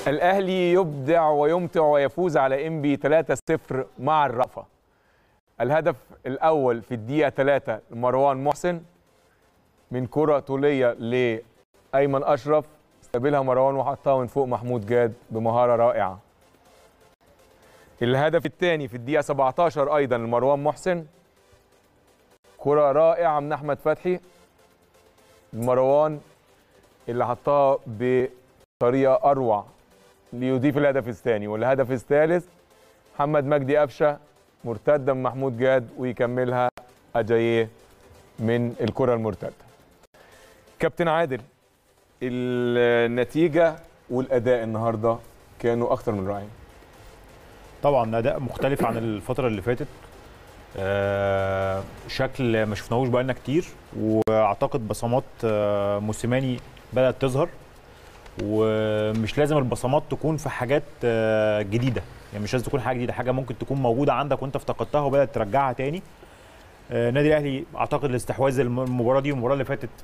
الاهلي يبدع ويمتع ويفوز على انبي 3-0 مع الرأفة الهدف الاول في الدقيقه 3 لمروان محسن من كره طوليه لايمن اشرف استقبلها مروان وحطها من فوق محمود جاد بمهاره رائعه الهدف الثاني في الدقيقه 17 ايضا لمروان محسن كره رائعه من احمد فتحي مروان اللي حطها بطريقه اروع ليضيف الهدف الثاني والهدف الثالث محمد مجدي قفشه مرتده من محمود جاد ويكملها اجاييه من الكره المرتده كابتن عادل النتيجه والاداء النهارده كانوا اكتر من رائعين طبعا اداء مختلف عن الفتره اللي فاتت آه، شكل ما شفناهوش بقالنا كتير واعتقد بصمات آه، موسيماني بدات تظهر ومش لازم البصمات تكون في حاجات آه، جديده يعني مش لازم تكون حاجه جديده حاجه ممكن تكون موجوده عندك وانت افتقدتها وبدات ترجعها تاني آه، النادي الاهلي اعتقد الاستحواذ الم- المباراه دي والمباراه اللي فاتت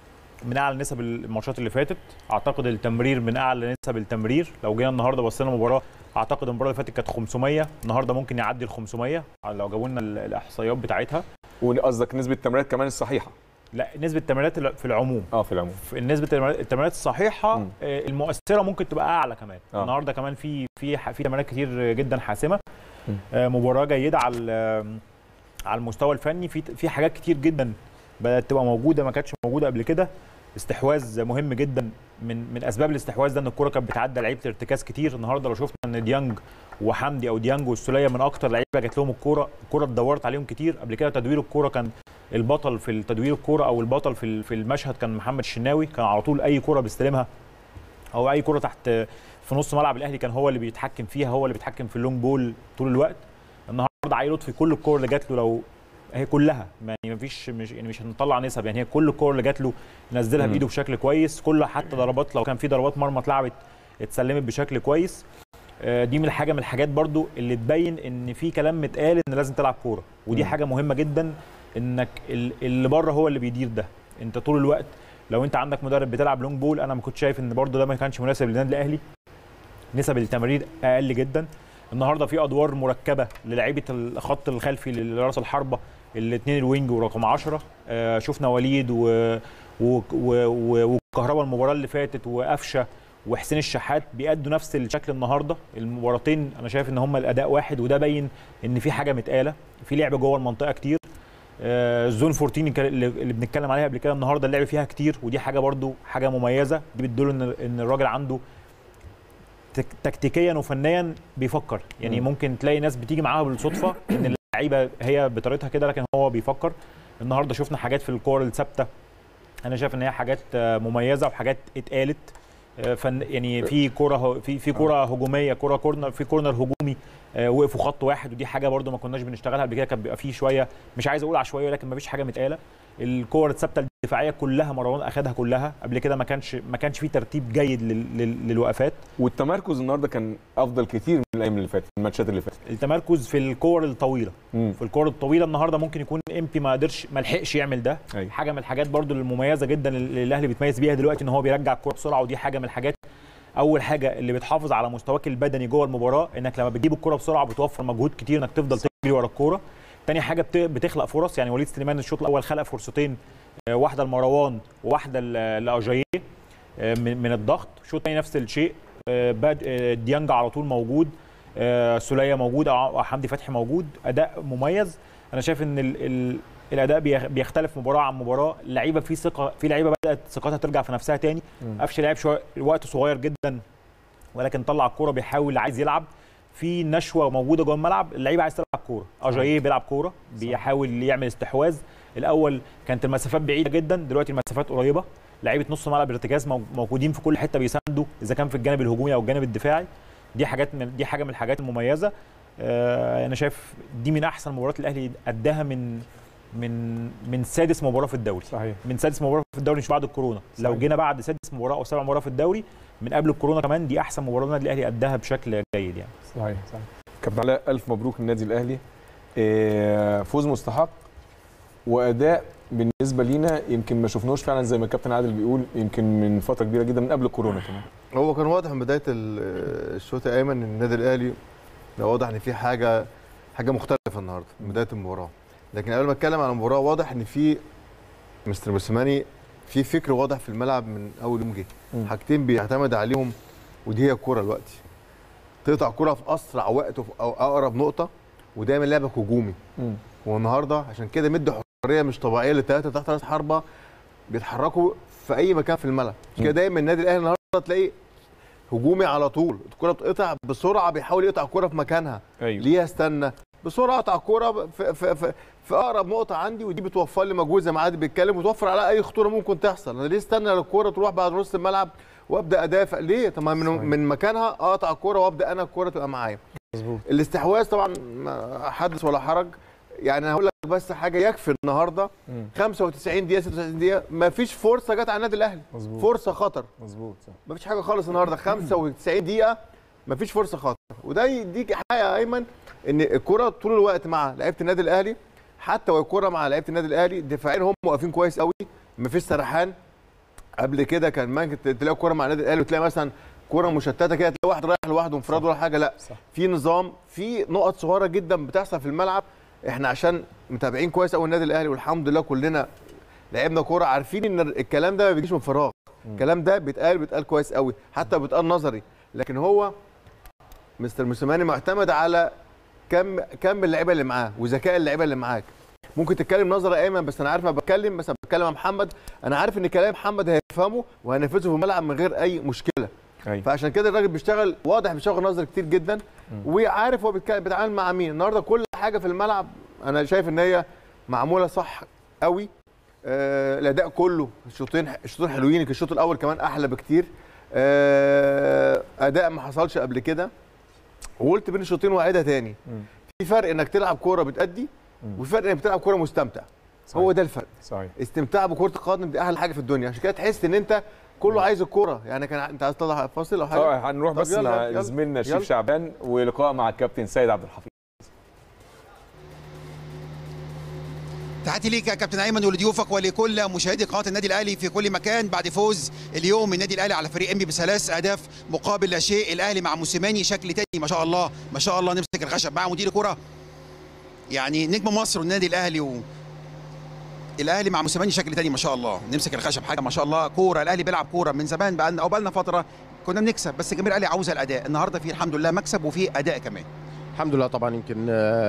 من اعلى نسب الماتشات اللي فاتت اعتقد التمرير من اعلى نسب التمرير لو جينا النهارده بصينا المباراه اعتقد المباراه اللي فاتت كانت 500 النهارده ممكن يعدي ال 500 لو جابوا لنا ال- الاحصائيات بتاعتها وقصدك نسبه التمريرات كمان الصحيحه لا نسبه التمريرات في العموم اه في العموم في نسبه التمريرات- التمريرات الصحيحه مم. آه، المؤثره ممكن تبقى اعلى كمان آه. النهارده كمان في في ح- في تمريرات كتير جدا حاسمه مم. آه، مباراه جيده على ال- على المستوى الفني في في حاجات كتير جدا بدات تبقى موجوده ما كانتش موجوده قبل كده استحواذ مهم جدا من من اسباب الاستحواذ ده ان الكره كانت بتعدى لعيبه ارتكاز كتير النهارده لو شفنا ان ديانج وحمدي او ديانج والسوليه من اكتر لعيبه جات لهم الكوره الكوره اتدورت عليهم كتير قبل كده تدوير الكوره كان البطل في تدوير الكوره او البطل في ال- في المشهد كان محمد الشناوي كان على طول اي كوره بيستلمها او اي كوره تحت في نص ملعب الاهلي كان هو اللي بيتحكم فيها هو اللي بيتحكم في اللونج بول طول الوقت النهارده علي لطفي كل الكور اللي جات له لو هي كلها يعني مفيش مش يعني مش هنطلع نسب يعني هي كل الكور اللي جات له نزلها مم. بايده بشكل كويس كل حتى ضربات لو كان في ضربات مرمى اتلعبت اتسلمت بشكل كويس آه، دي من الحاجه من الحاجات برضو اللي تبين ان في كلام متقال ان لازم تلعب كوره ودي مم. حاجه مهمه جدا انك ال- اللي بره هو اللي بيدير ده انت طول الوقت لو انت عندك مدرب بتلعب لونج بول انا ما كنت شايف ان برضو ده ما كانش مناسب للنادي الاهلي نسب التمرير اقل جدا النهارده في ادوار مركبه للاعيبه الخط الخلفي لراس الحربه الاثنين الوينج ورقم 10 آه شفنا وليد و و- و- و- وكهربا المباراه اللي فاتت وقفشه وحسين الشحات بيأدوا نفس الشكل النهارده المباراتين انا شايف ان هم الاداء واحد وده باين ان في حاجه متقاله في لعب جوه المنطقه كتير آه، زون 14 اللي اللي بنتكلم عليها قبل كده النهارده اللعب فيها كتير ودي حاجه برضو حاجه مميزه دي بتدل ان ان الراجل عنده تك- تكتيكيا وفنيا بيفكر يعني مم. ممكن تلاقي ناس بتيجي معاها بالصدفه ان اللعيبه هي بطريقتها كده لكن هو بيفكر النهارده شفنا حاجات في الكور الثابته انا شايف ان هي حاجات آه، مميزه وحاجات اتقالت آه، فن يعني في كوره هو- في في كوره هجوميه كوره كورنر في كورنر هجومي آه، وقفوا خط واحد ودي حاجه برده ما كناش بنشتغلها قبل كده كان بيبقى فيه شويه مش عايز اقول عشوائيه لكن ما فيش حاجه متقاله الكور الثابته الدفاعيه كلها مروان اخدها كلها قبل كده ما كانش ما كانش في ترتيب جيد لل- لل- للوقفات والتمركز النهارده كان افضل كتير من الايام اللي فاتت الماتشات اللي فاتت التمركز في الكور الطويله مم. في الكور الطويله النهارده ممكن يكون امبي ما قدرش ما لحقش يعمل ده أيوة. حاجه من الحاجات برضو المميزه جدا اللي الاهلي بيتميز بيها دلوقتي ان هو بيرجع الكوره بسرعه ودي حاجه من الحاجات اول حاجه اللي بتحافظ على مستواك البدني جوه المباراه انك لما بتجيب الكوره بسرعه بتوفر مجهود كتير انك تفضل تجري ورا الكوره تاني حاجه بت- بتخلق فرص يعني وليد سليمان الشوط الاول خلق فرصتين آه، واحده لمروان وواحده ل- لاجاييه آه، من من الضغط الشوط الثاني نفس الشيء آه، باد آه، ديانج على طول موجود آه، سوليه موجود او حمدي فتحي موجود اداء مميز انا شايف ان ال ال الاداء بيخ- بيختلف مباراه عن مباراه اللعيبه في ثقه في لعيبه بدات ثقتها ترجع في نفسها تاني مم. قفشه لعب شويه وقت صغير جدا ولكن طلع الكوره بيحاول عايز يلعب في نشوه موجوده جوه الملعب اللعيبه عايز تلعب كوره اجاييه بيلعب كوره بيحاول يعمل استحواذ الاول كانت المسافات بعيده جدا دلوقتي المسافات قريبه لعيبه نص ملعب ارتكاز مو- موجودين في كل حته بيساندوا اذا كان في الجانب الهجومي او الجانب الدفاعي دي حاجات من دي حاجه من الحاجات المميزه آه انا شايف دي من احسن مباريات الاهلي اداها من من من سادس مباراه في الدوري صحيح من سادس مباراه في الدوري مش بعد الكورونا لو صحيح. جينا بعد سادس مباراه او سابع مباراه في الدوري من قبل الكورونا كمان دي احسن مباراه النادي الاهلي اداها بشكل جيد يعني صحيح صحيح كابتن علاء الف مبروك للنادي الاهلي آه، فوز مستحق واداء بالنسبه لينا يمكن ما شفناهوش فعلا زي ما الكابتن عادل بيقول يمكن من فتره كبيره جدا من قبل الكورونا كمان هو كان واضح من بدايه ال- الشوط يا ايمن ان النادي الاهلي ده واضح ان في حاجه حاجه مختلفه النهارده من بدايه المباراه لكن قبل ما اتكلم عن المباراه واضح ان في مستر موسيماني في فكر واضح في الملعب من اول يوم جه مم. حاجتين بيعتمد عليهم ودي هي الكوره دلوقتي تقطع كوره في اسرع وقت وفي- او اقرب نقطه ودايما لعبك هجومي مم. والنهارده عشان كده مدي حريه مش طبيعيه للثلاثه تحت راس حربه بيتحركوا في اي مكان في الملعب عشان كده دايما النادي الاهلي النهارده تلاقيه هجومي على طول الكره بتقطع بسرعه بيحاول يقطع الكره في مكانها ايوه ليه استنى بسرعه اقطع الكوره في, في, في, في اقرب نقطه عندي ودي بتوفر لي مجهود زي ما عادل بيتكلم وتوفر على اي خطوره ممكن تحصل انا ليه استنى الكوره تروح بعد نص الملعب وابدا ادافع ليه طب ما من, صحيح. من مكانها اقطع الكوره وابدا انا الكوره تبقى معايا مظبوط الاستحواذ طبعا ما حدث ولا حرج يعني انا هقول لك بس حاجه يكفي النهارده مم. 95 دقيقه 96 دقيقه ما فيش فرصه جت على النادي الاهلي مظبوط فرصه خطر مظبوط صح ما فيش حاجه خالص النهارده 95 دقيقه ما فيش فرصه خطر وده يديك حاجه يا ايمن ان الكره طول الوقت مع لعيبه النادي الاهلي حتى والكره مع لعيبه النادي الاهلي دفاعيا هم واقفين كويس قوي ما فيش سرحان قبل كده كان ممكن تلاقي كوره مع النادي الاهلي وتلاقي مثلا كوره مشتته كده تلاقي واحد رايح لوحده انفراد ولا حاجه لا صح. في نظام في نقط صغيره جدا بتحصل في الملعب احنا عشان متابعين كويس قوي النادي الاهلي والحمد لله كلنا لعبنا كوره عارفين ان الكلام ده ما بيجيش من فراغ الكلام ده بيتقال بيتقال كويس قوي حتى بيتقال نظري لكن هو مستر موسيماني معتمد على كم كم اللعيبه اللي معاه وذكاء اللعيبه اللي معاك ممكن تتكلم نظري يا ايمن بس انا عارف انا بتكلم مثلا بتكلم مع محمد انا عارف ان كلام محمد هيفهمه وهينفذه في الملعب من غير اي مشكله ايوه فعشان كده الراجل بيشتغل واضح بيشتغل نظري كتير جدا وعارف هو بيتكلم بيتعامل مع مين النهارده كل حاجه في الملعب انا شايف ان هي معموله صح قوي آه الاداء كله الشوطين الشوطين حلوين يمكن الشوط الاول كمان احلى بكتير آه اداء ما حصلش قبل كده وقلت بين الشوطين واعيدها تاني مم. في فرق انك تلعب كوره بتأدي مم. وفي فرق انك بتلعب كوره مستمتع صحيح. هو ده الفرق صحيح استمتاع بكره القدم دي احلى حاجه في الدنيا عشان كده تحس ان انت كله عايز الكوره يعني كان انت عايز تطلع فاصل او حاجه طبعا هنروح طب بس يلا، مع يلا، زميلنا يلا. شريف شعبان ولقاء مع الكابتن سيد عبد الحفيظ تحياتي ليك يا كابتن ايمن ولضيوفك ولكل مشاهدي قناه النادي الاهلي في كل مكان بعد فوز اليوم النادي الاهلي على فريق انبي بثلاث اهداف مقابل لا شيء الاهلي مع موسيماني شكل تاني ما شاء الله ما شاء الله نمسك الخشب مع مدير كره يعني نجم مصر والنادي الاهلي و... الاهلي مع موسيماني شكل تاني ما شاء الله نمسك الخشب حاجه ما شاء الله كوره الاهلي بيلعب كوره من زمان بقى او بقى لنا فتره كنا بنكسب بس الجماهير الاهلي عاوزه الاداء النهارده في الحمد لله مكسب وفي اداء كمان الحمد لله طبعا يمكن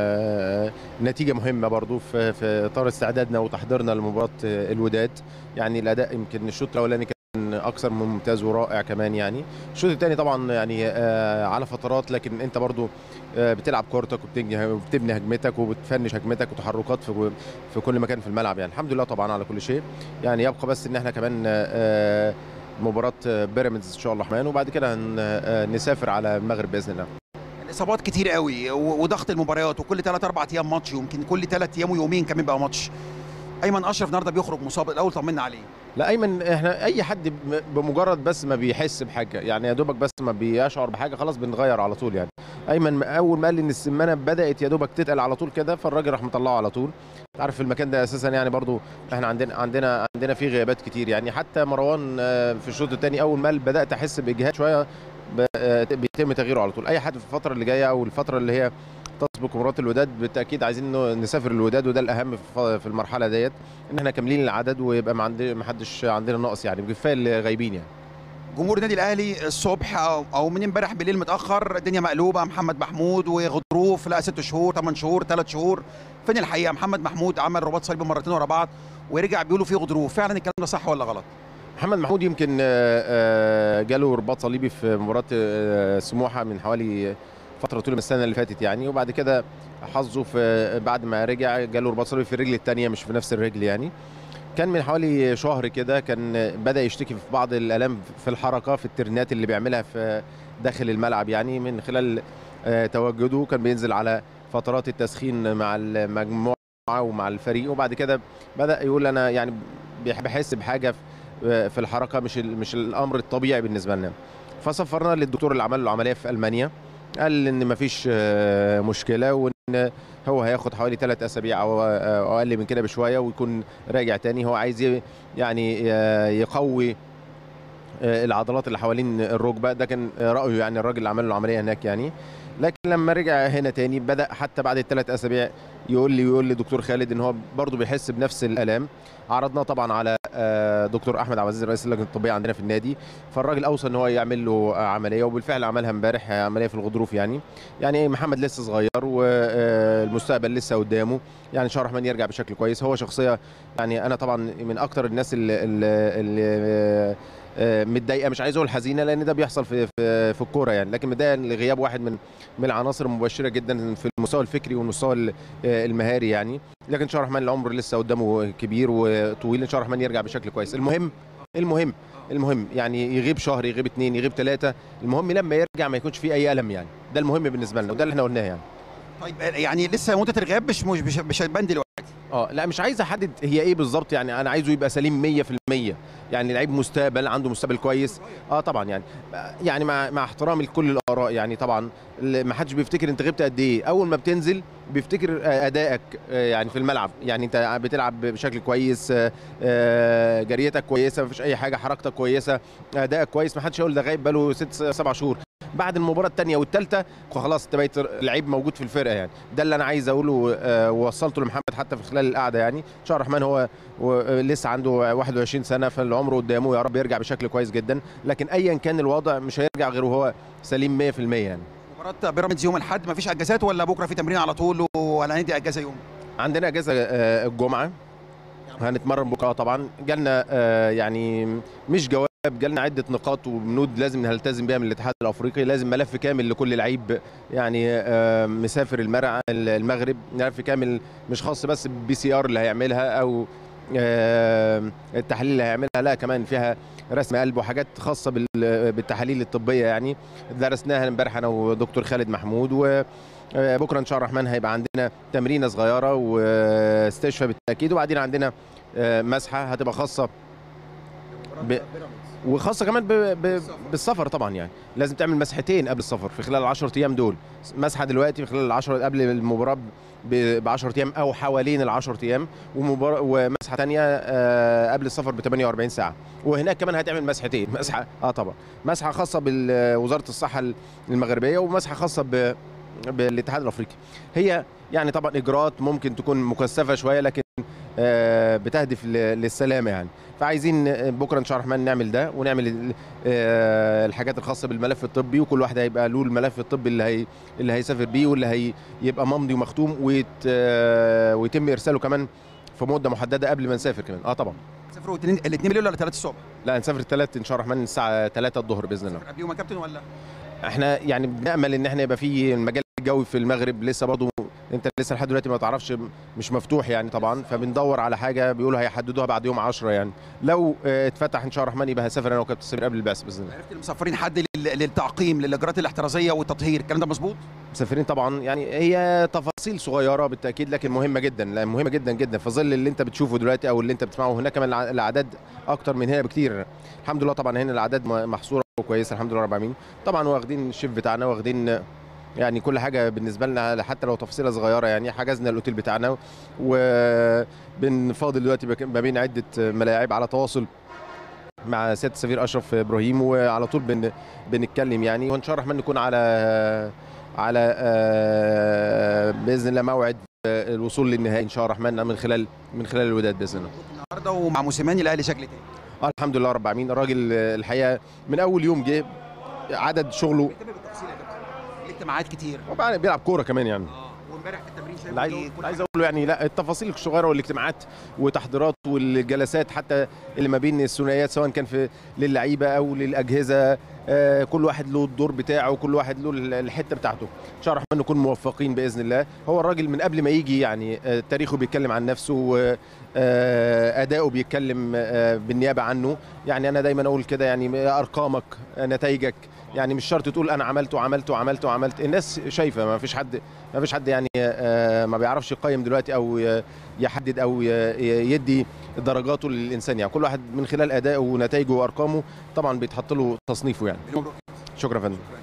آه، نتيجه مهمه برضو في في اطار استعدادنا وتحضيرنا لمباراه آه، الوداد يعني الاداء يمكن الشوط الاولاني كان اكثر من ممتاز ورائع كمان يعني الشوط الثاني طبعا يعني آه، على فترات لكن انت برضو آه، بتلعب كورتك وبتبني وبتبني هجمتك وبتفنش هجمتك وتحركات في في كل مكان في الملعب يعني الحمد لله طبعا على كل شيء يعني يبقى بس ان احنا كمان آه، مباراه آه، بيراميدز ان شاء الله الرحمن وبعد كده هن- آه، نسافر على المغرب باذن الله الاصابات كتير قوي و- وضغط المباريات وكل 3 4 ايام ماتش ويمكن كل 3 ايام ويومين كمان بقى ماتش ايمن اشرف النهارده بيخرج مصاب الاول طمنا عليه لا ايمن احنا اي حد ب- بمجرد بس ما بيحس بحاجه يعني يا دوبك بس ما بيشعر بحاجه خلاص بنغير على طول يعني ايمن اول ما قال لي ان السمانه بدات يا دوبك تتقل على طول كده فالراجل راح مطلعه على طول عارف في المكان ده اساسا يعني برضو احنا عندنا عندنا عندنا فيه غيابات كتير يعني حتى مروان آه، في الشوط الثاني اول ما بدات احس باجهاد شويه ب- آه، بيتم تغييره على طول اي حد في الفتره اللي جايه او الفتره اللي هي تسبق مباراه الوداد بالتاكيد عايزين إنه نسافر الوداد وده الاهم في ف- في المرحله ديت ان احنا كاملين العدد ويبقى ما عندنا ما حدش عندنا نقص يعني كفايه اللي غايبين يعني جمهور النادي الاهلي الصبح او, أو من امبارح بالليل متاخر الدنيا مقلوبه محمد محمود وغضروف لا ست شهور ثمان شهور ثلاث شهور فين الحقيقه محمد محمود عمل رباط صليبي مرتين ورا بعض ورجع بيقولوا فيه غضروف فعلا الكلام ده صح ولا غلط محمد محمود يمكن آه، آه، جاله رباط صليبي في مباراه آه، سموحه من حوالي فتره طول من السنه اللي فاتت يعني وبعد كده حظه في بعد ما رجع جاله رباط صليبي في الرجل الثانيه مش في نفس الرجل يعني كان من حوالي شهر كده كان بدا يشتكي في بعض الالام في الحركه في الترنات اللي بيعملها في داخل الملعب يعني من خلال آه، تواجده كان بينزل على فترات التسخين مع المجموعه ومع الفريق وبعد كده بدا يقول انا يعني بيح- بحس بحاجه في في الحركه مش ال- مش الامر الطبيعي بالنسبه لنا فسافرنا للدكتور اللي عمل له عمليه في المانيا قال ان مفيش آه، مشكله وان هو هياخد حوالي ثلاث اسابيع او أو اقل من كده بشويه ويكون راجع تاني هو عايز ي- يعني آه، يقوي آه، العضلات اللي حوالين الركبه ده كان آه، رايه يعني الراجل اللي عمل له العمليه هناك يعني لكن لما رجع هنا تاني بدا حتى بعد الثلاث اسابيع يقول لي يقول لي دكتور خالد ان هو برضه بيحس بنفس الالام عرضناه طبعا على آه، دكتور احمد عبد العزيز رئيس اللجنه الطبيه عندنا في النادي فالراجل اوصى ان هو يعمل له آه، عمليه وبالفعل عملها امبارح آه، عمليه في الغضروف يعني يعني محمد لسه صغير والمستقبل لسه قدامه يعني ان شاء الله الرحمن يرجع بشكل كويس هو شخصيه يعني انا طبعا من اكتر الناس اللي, اللي, اللي آه، متضايقه مش عايز اقول حزينه لان ده بيحصل في في, في الكوره يعني لكن متضايقه لغياب واحد من من العناصر المبشره جدا في المستوى الفكري والمستوى ال- آه، المهاري يعني لكن ان شاء الله الرحمن العمر لسه قدامه كبير وطويل ان شاء الله الرحمن يرجع بشكل كويس المهم المهم المهم يعني يغيب شهر يغيب اتنين يغيب ثلاثه المهم لما يرجع ما يكونش فيه اي الم يعني ده المهم بالنسبه لنا وده اللي احنا قلناه يعني طيب يعني لسه مده الغياب مش مش مش, مش هتبان دلوقتي اه لا مش عايز احدد هي ايه بالظبط يعني انا عايزه يبقى سليم 100% يعني لعيب مستقبل عنده مستقبل كويس اه طبعا يعني يعني مع مع احترامي لكل الاراء يعني طبعا ال- ما حدش بيفتكر انت غبت قد ايه اول ما بتنزل بيفتكر آه، ادائك آه، يعني في الملعب يعني انت بتلعب بشكل كويس آه، آه، جريتك كويسه مفيش اي حاجه حركتك كويسه ادائك كويس ما حدش يقول ده غايب بقاله ست سبع شهور بعد المباراه الثانيه والثالثه خلاص انت بقيت لعيب موجود في الفرقه يعني ده اللي انا عايز اقوله آه، ووصلته لمحمد حتى في خلال القعده يعني ان شاء الله الرحمن هو و- لسه عنده 21 سنه فالعمر قدامه يا رب يرجع بشكل كويس جدا لكن ايا كان الوضع مش هيرجع غير وهو سليم 100% يعني مباراه بيراميدز يوم الاحد مفيش اجازات ولا بكره في تمرين على طول ولا ندي اجازه يوم عندنا اجازه آه، الجمعه هنتمرن بكره طبعا جالنا آه، يعني مش جواب جالنا عده نقاط وبنود لازم نلتزم بيها من الاتحاد الافريقي لازم ملف كامل لكل لعيب يعني آه، مسافر المرع المغرب ملف كامل مش خاص بس بالبي سي ار اللي هيعملها او آه، التحاليل اللي هيعملها لا كمان فيها رسم قلب وحاجات خاصه بال- بالتحاليل الطبيه يعني درسناها امبارح انا ودكتور خالد محمود و آه، بكره ان شاء الله الرحمن هيبقى عندنا تمرينه صغيره واستشفاء بالتاكيد وبعدين عندنا آه، مسحه هتبقى خاصه ب... وخاصه كمان ب... ب... بالسفر طبعا يعني لازم تعمل مسحتين قبل السفر في خلال ال 10 ايام دول مسحه دلوقتي في خلال ال 10 قبل المباراه ب 10 ايام او حوالين ال 10 ايام ومبار... ومسحه ثانيه آه قبل السفر ب 48 ساعه وهناك كمان هتعمل مسحتين مسحه اه طبعا مسحه خاصه بوزاره الصحه المغربيه ومسحه خاصه ب... بالاتحاد الافريقي هي يعني طبعا اجراءات ممكن تكون مكثفه شويه لكن آه، بتهدف ل- للسلامه يعني فعايزين آه، بكره ان شاء الله الرحمن نعمل ده ونعمل ال- آه، الحاجات الخاصه بالملف الطبي وكل واحد هيبقى له الملف الطبي اللي هي اللي هيسافر بيه واللي هي يبقى ممضي ومختوم ويت آه، ويتم ارساله كمان في مده محدده قبل ما نسافر كمان اه طبعا سافروا الاثنين الاثنين بالليل ولا 3 الصبح لا نسافر الثلاث ان شاء الله الرحمن الساعه 3 الظهر باذن الله قبليهم يا كابتن ولا احنا يعني بنامل ان احنا يبقى في المجال الجوي في المغرب لسه برضه انت لسه لحد دلوقتي ما تعرفش مش مفتوح يعني طبعا فبندور على حاجه بيقولوا هيحددوها بعد يوم 10 يعني لو اه، اتفتح ان شاء الله الرحمن يبقى هسافر انا وكابتن سمير قبل البعث باذن الله عرفت المسافرين حد لل- للتعقيم للاجراءات الاحترازيه والتطهير الكلام ده مظبوط مسافرين طبعا يعني هي تفاصيل صغيره بالتاكيد لكن مهمه جدا لا مهمه جدا جدا في ظل اللي انت بتشوفه دلوقتي او اللي انت بتسمعه هناك كمان الع- الاعداد اكتر من هنا بكتير الحمد لله طبعا هنا الاعداد م- محصوره وكويسه الحمد لله رب العالمين طبعا واخدين الشيف بتاعنا واخدين يعني كل حاجه بالنسبه لنا حتى لو تفصيله صغيره يعني حجزنا الاوتيل بتاعنا وبنفاضل دلوقتي بك- ما بين عده ملاعب على تواصل مع سياده السفير اشرف ابراهيم وعلى طول بن بنتكلم يعني وان شاء الله الرحمن نكون على على آه، باذن الله موعد آه، الوصول للنهائي ان شاء الله الرحمن من خلال من خلال الوداد باذن الله النهارده ومع موسيماني الاهلي شكل تاني آه، الحمد لله رب العالمين الراجل آه، الحقيقه من اول يوم جه عدد شغله بيتم بالتفصيل يا كابتن ليه اجتماعات كتير وبعد- بيلعب كوره كمان يعني اه وامبارح في التمرين شايف اللي عايز إيه؟ اللي كل عايز حاجة. اقوله يعني لا التفاصيل الصغيره والاجتماعات وتحضيرات والجلسات حتى اللي ما بين الثنائيات سواء كان في للعيبه او للاجهزه آه، كل واحد له الدور بتاعه وكل واحد له ال- الحته بتاعته ان شاء الله الرحمن نكون موفقين باذن الله هو الراجل من قبل ما يجي يعني آه، تاريخه بيتكلم عن نفسه واداؤه بيتكلم آه، بالنيابه عنه يعني انا دايما اقول كده يعني ارقامك آه، نتائجك يعني مش شرط تقول انا عملت وعملت وعملت وعملت الناس شايفه ما فيش حد ما فيش حد يعني آه، ما بيعرفش يقيم دلوقتي او ي- يحدد او ي- ي- يدي درجاته للانسان يعني كل واحد من خلال ادائه ونتائجه وارقامه طبعا بيتحط له تصنيفه يعني مبروك. شكرا يا فندم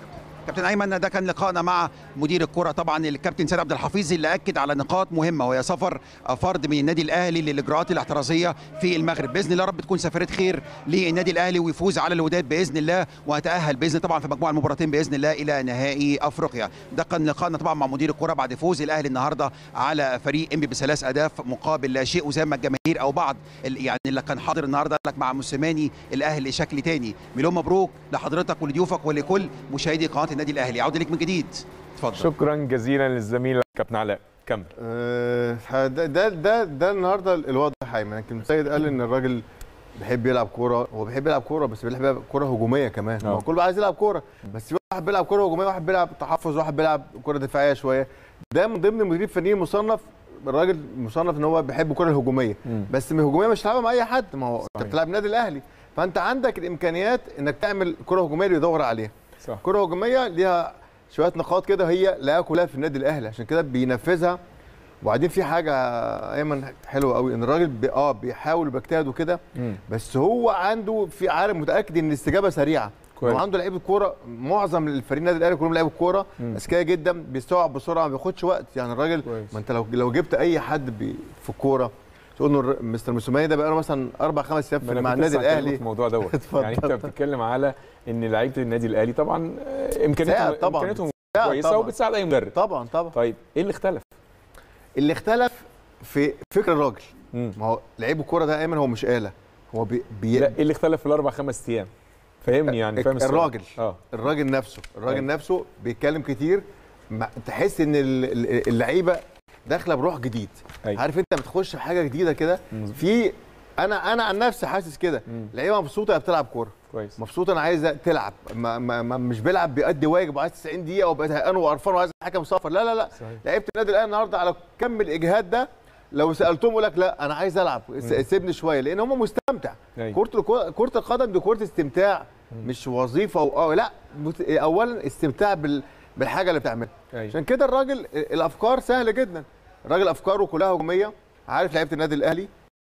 كابتن ايمن ده كان لقائنا مع مدير الكره طبعا الكابتن سيد عبد الحفيظ اللي اكد على نقاط مهمه وهي سفر فرد من النادي الاهلي للاجراءات الاحترازيه في المغرب باذن الله رب تكون سفريه خير للنادي الاهلي ويفوز على الوداد باذن الله ويتاهل باذن طبعا في مجموعه المباراتين باذن الله الى نهائي افريقيا ده كان لقائنا طبعا مع مدير الكره بعد فوز الاهلي النهارده على فريق انبي بثلاث اهداف مقابل لا شيء وزي ما الجماهير او بعض ال- يعني اللي كان حاضر النهارده قال لك مع موسيماني الاهلي شكل تاني مليون مبروك لحضرتك ولضيوفك ولكل مشاهدي قناه النادي الاهلي عوده ليك من جديد اتفضل شكرا جزيلا للزميل كابتن علاء كمل آه، ده ده ده, ده النهارده الواضح ايمن يمكن السيد قال ان الراجل بيحب يلعب كوره هو بيحب يلعب كوره بس بيحب يلعب كوره هجوميه كمان آه. هو كله عايز يلعب كوره بس في واحد بيلعب كوره هجوميه واحد بيلعب تحفظ واحد بيلعب كوره دفاعيه شويه ده من ضمن المدير الفني مصنف الراجل مصنف ان هو بيحب الكوره الهجوميه مم. بس من الهجوميه مش هتلعبها مع اي حد ما هو صحيح. انت بتلعب النادي الاهلي فانت عندك الامكانيات انك تعمل كره هجوميه اللي يدور عليها صح كره هجوميه ليها شويه نقاط كده هي لا كلها في النادي الاهلي عشان كده بينفذها وبعدين في حاجه ايمن حلوه قوي ان الراجل بي اه بيحاول وبيجتهد وكده مم. بس هو عنده في عارف متاكد ان الاستجابه سريعه كويس. هو عنده لعيبه كوره معظم الفريق النادي الاهلي كلهم لعيبه كوره مم. اذكياء جدا بيستوعب بسرعه ما بياخدش وقت يعني الراجل كويس. ما انت لو لو جبت اي حد بي في الكوره تقول له الر- مستر موسوماني ده بقى له مثلا اربع خمس ما ايام أنا مع كنت النادي لسه هكلمك الاهلي في الموضوع دوت اتفضل. يعني انت بتتكلم على ان لعيبه النادي الاهلي طبعا آه، امكانياتهم ساعد طبعاً. امكانياتهم ساعد كويسه طبعاً. وبتساعد اي مدرب طبعا طبعا طيب ايه اللي اختلف؟ اللي اختلف في فكر الراجل مم. ما هو لعيب الكوره ده ايمن هو مش آلة هو بي, بي لا ايه اللي اختلف في الاربع خمس ايام؟ فهمني يعني فاهم السؤال. الراجل اه الراجل نفسه الراجل أيوة. نفسه بيتكلم كتير ما تحس ان ال- ال- اللعيبه داخله بروح جديد أيوة. عارف انت بتخش في حاجه جديده كده مظبوط. في انا انا عن نفسي حاسس كده مم. لعيبه مبسوطه هي بتلعب كوره كويس مبسوطه انا عايزه تلعب ما ما ما مش بيلعب بيأدي واجب وعايز 90 دقيقه وبقى زهقان وقرفان وعايز الحكم صفر لا لا لا صحيح. لعيبه النادي الاهلي النهارده على كم الاجهاد ده لو سالتهم يقول لك لا انا عايز العب س- سيبني شويه لان هم مستمتع أيوة. كره الكو- كره القدم دي كره استمتاع مش وظيفه و... أو لا مت- اولا استمتاع بال... بالحاجه اللي بتعملها أيوة. عشان كده الراجل الافكار سهله جدا الراجل افكاره كلها هجوميه عارف لعيبه النادي الاهلي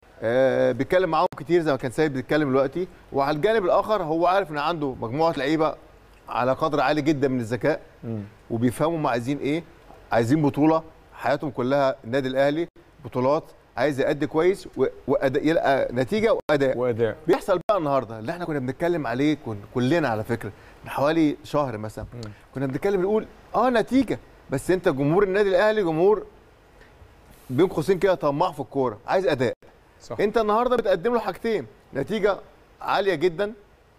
آه بيتكلم معاهم كتير زي ما كان سيد بيتكلم دلوقتي وعلى الجانب الاخر هو عارف ان عنده مجموعه لعيبه على قدر عالي جدا من الذكاء مم. وبيفهموا هم عايزين ايه عايزين بطوله حياتهم كلها النادي الاهلي بطولات عايز يأدي كويس و- وأداء يلقى نتيجه واداء واداء بيحصل بقى النهارده اللي احنا كنا بنتكلم عليه كن كلنا على فكره من حوالي شهر مثلا مم. كنا بنتكلم نقول اه نتيجه بس انت جمهور النادي الاهلي جمهور بين قوسين كده طماع في الكوره عايز اداء صح انت النهارده بتقدم له حاجتين نتيجه عاليه جدا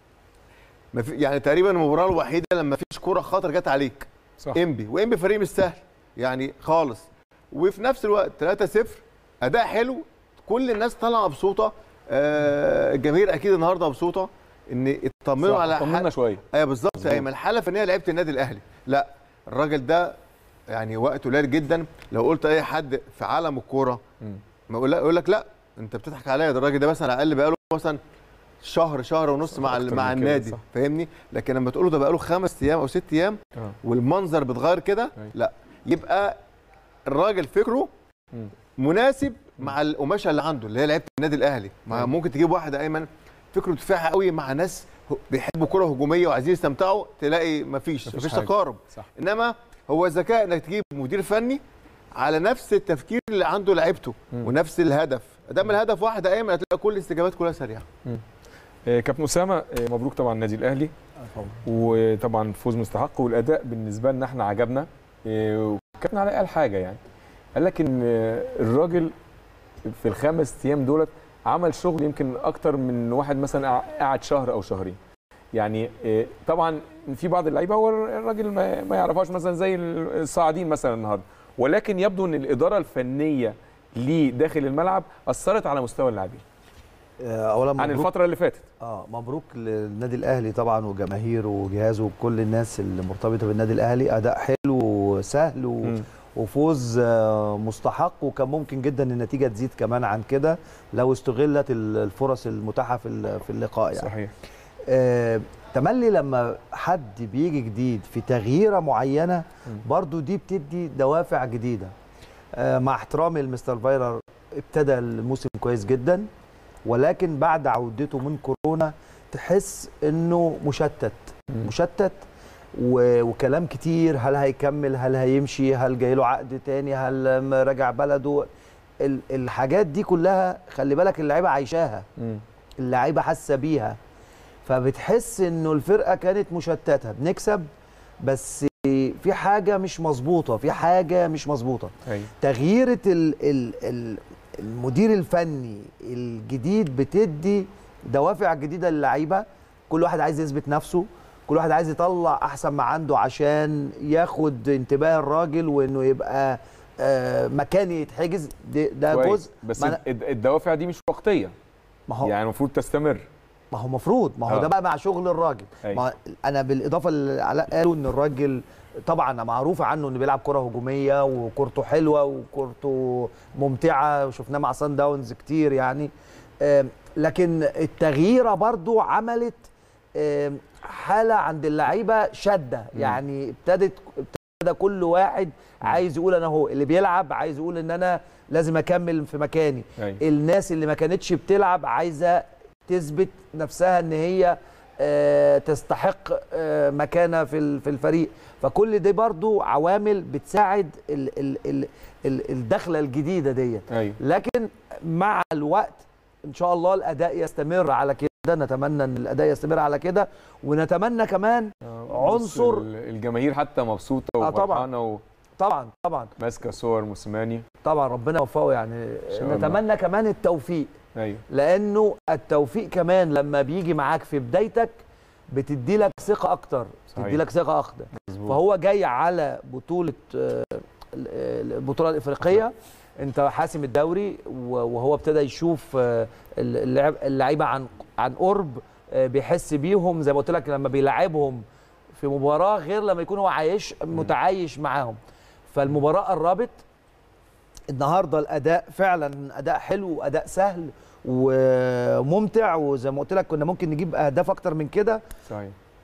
ما في يعني تقريبا المباراه الوحيده لما فيش كوره خطر جت عليك صح انبي وانبي فريق مش سهل يعني خالص وفي نفس الوقت 3-0 اداء حلو كل الناس طالعه مبسوطه آه الجماهير اكيد النهارده مبسوطه ان اطمنوا صح. على طمنا شويه ايوه بالظبط مظبوط. يا ايمن الحاله الفنيه لعيبه النادي الاهلي لا الراجل ده يعني وقته قليل جدا لو قلت اي حد في عالم الكوره مم. ما يقول لك يقول لك لا انت بتضحك عليا ده الراجل ده مثلا على الاقل بقاله مثلا شهر شهر ونص مع أكتر مع من كده، النادي صح. فاهمني لكن لما تقول له ده بقاله خمس ايام او ست ايام اه والمنظر بيتغير كده أيوة. لا يبقى الراجل فكره مم. مناسب مع القماشه اللي عنده اللي هي لعيبه النادي الاهلي ما أيوة. ممكن تجيب واحد ايمن فكره دفاعي قوي مع ناس ه- بيحبوا كره هجوميه وعايزين يستمتعوا تلاقي مفيش مفيش مفيش حاجة. تقارب صح انما هو الذكاء انك تجيب مدير فني على نفس التفكير اللي عنده لعيبته مم. ونفس الهدف دام الهدف واحد يا ايمن هتلاقي كل الاستجابات كلها سريعه آه، كابتن اسامه آه، مبروك طبعا النادي الاهلي وطبعا فوز مستحق والاداء بالنسبه لنا احنا عجبنا آه، وكابتن علاء قال حاجه يعني قال لك ان آه، الراجل في الخمس ايام دولت عمل شغل يمكن اكتر من واحد مثلا قع- قعد شهر او شهرين يعني آه، طبعا في بعض اللعيبه هو الراجل ما ما يعرفهاش مثلا زي الصاعدين مثلا النهارده ولكن يبدو ان الاداره الفنيه ليه داخل الملعب اثرت على مستوى اللاعبين آه، اولا عن مبروك الفتره اللي فاتت اه مبروك للنادي الاهلي طبعا وجماهيره وجهازه وكل الناس اللي مرتبطه بالنادي الاهلي اداء حلو وسهل و... مم. وفوز آه، مستحق وكان ممكن جدا النتيجه تزيد كمان عن كده لو استغلت ال- الفرص المتاحه في ال- في اللقاء يعني صحيح آه، تملي لما حد بيجي جديد في تغييره معينه برضو دي بتدي دوافع جديده آه، مع احترامي لمستر فايرر ابتدى الموسم كويس جدا ولكن بعد عودته من كورونا تحس انه مشتت مم. مشتت و- وكلام كتير هل هيكمل هل هيمشي هل جاي له عقد تاني هل م- راجع بلده ال- الحاجات دي كلها خلي بالك اللعيبه عايشاها مم. اللعيبه حاسه بيها فبتحس انه الفرقه كانت مشتته بنكسب بس في حاجه مش مظبوطه في حاجه مش مظبوطه ايوه تغييرة ال ال ال المدير الفني الجديد بتدي دوافع جديدة للعيبة كل واحد عايز يثبت نفسه كل واحد عايز يطلع أحسن ما عنده عشان ياخد انتباه الراجل وإنه يبقى آه مكان يتحجز ده, ده كويس. جزء بس ما, أنا- الد- الدوافع دي مش وقتيه ما هو يعني المفروض تستمر ما هو مفروض ما هو آه. ده بقى مع شغل الراجل أيوة. ما انا بالاضافه اللي علاء قالوا ان الراجل طبعا معروف عنه انه بيلعب كره هجوميه وكورته حلوه وكورته ممتعه وشفناه مع سان داونز كتير يعني آم، لكن التغييره برضو عملت آم، حاله عند اللعيبه شده يعني ابتدت ابتدى كل واحد عايز يقول انا هو اللي بيلعب عايز يقول ان انا لازم اكمل في مكاني ايوه الناس اللي ما كانتش بتلعب عايزه تثبت نفسها ان هي آه، تستحق آه، مكانه في ال- في الفريق فكل دي برضو عوامل بتساعد ال- ال- ال- ال- الدخله الجديده ديت ايوه لكن مع الوقت ان شاء الله الاداء يستمر على كده نتمنى ان الاداء يستمر على كده ونتمنى كمان بص عنصر- ال- الجماهير حتى مبسوطه آه، طبعاً. وفرحانه طبعا طبعا وماسكه صور موسيماني طبعا ربنا يوفقه يعني شاء الله. نتمنى كمان التوفيق ايوه لانه التوفيق كمان لما بيجي معاك في بدايتك بتدي لك ثقه اكتر صحيح. بتدي لك ثقه اكتر مظبوط فهو جاي على بطوله آه، ال- البطوله الافريقيه انت حاسم الدوري و- وهو ابتدى يشوف آه، اللعب اللعيبه عن عن قرب آه، بيحس بيهم زي ما قلت لك لما بيلعبهم في مباراه غير لما يكون هو عايش متعايش معاهم فالمباراه قربت النهارده الاداء فعلا اداء حلو واداء سهل وممتع وزي ما قلت لك كنا ممكن نجيب اهداف اكتر من كده صحيح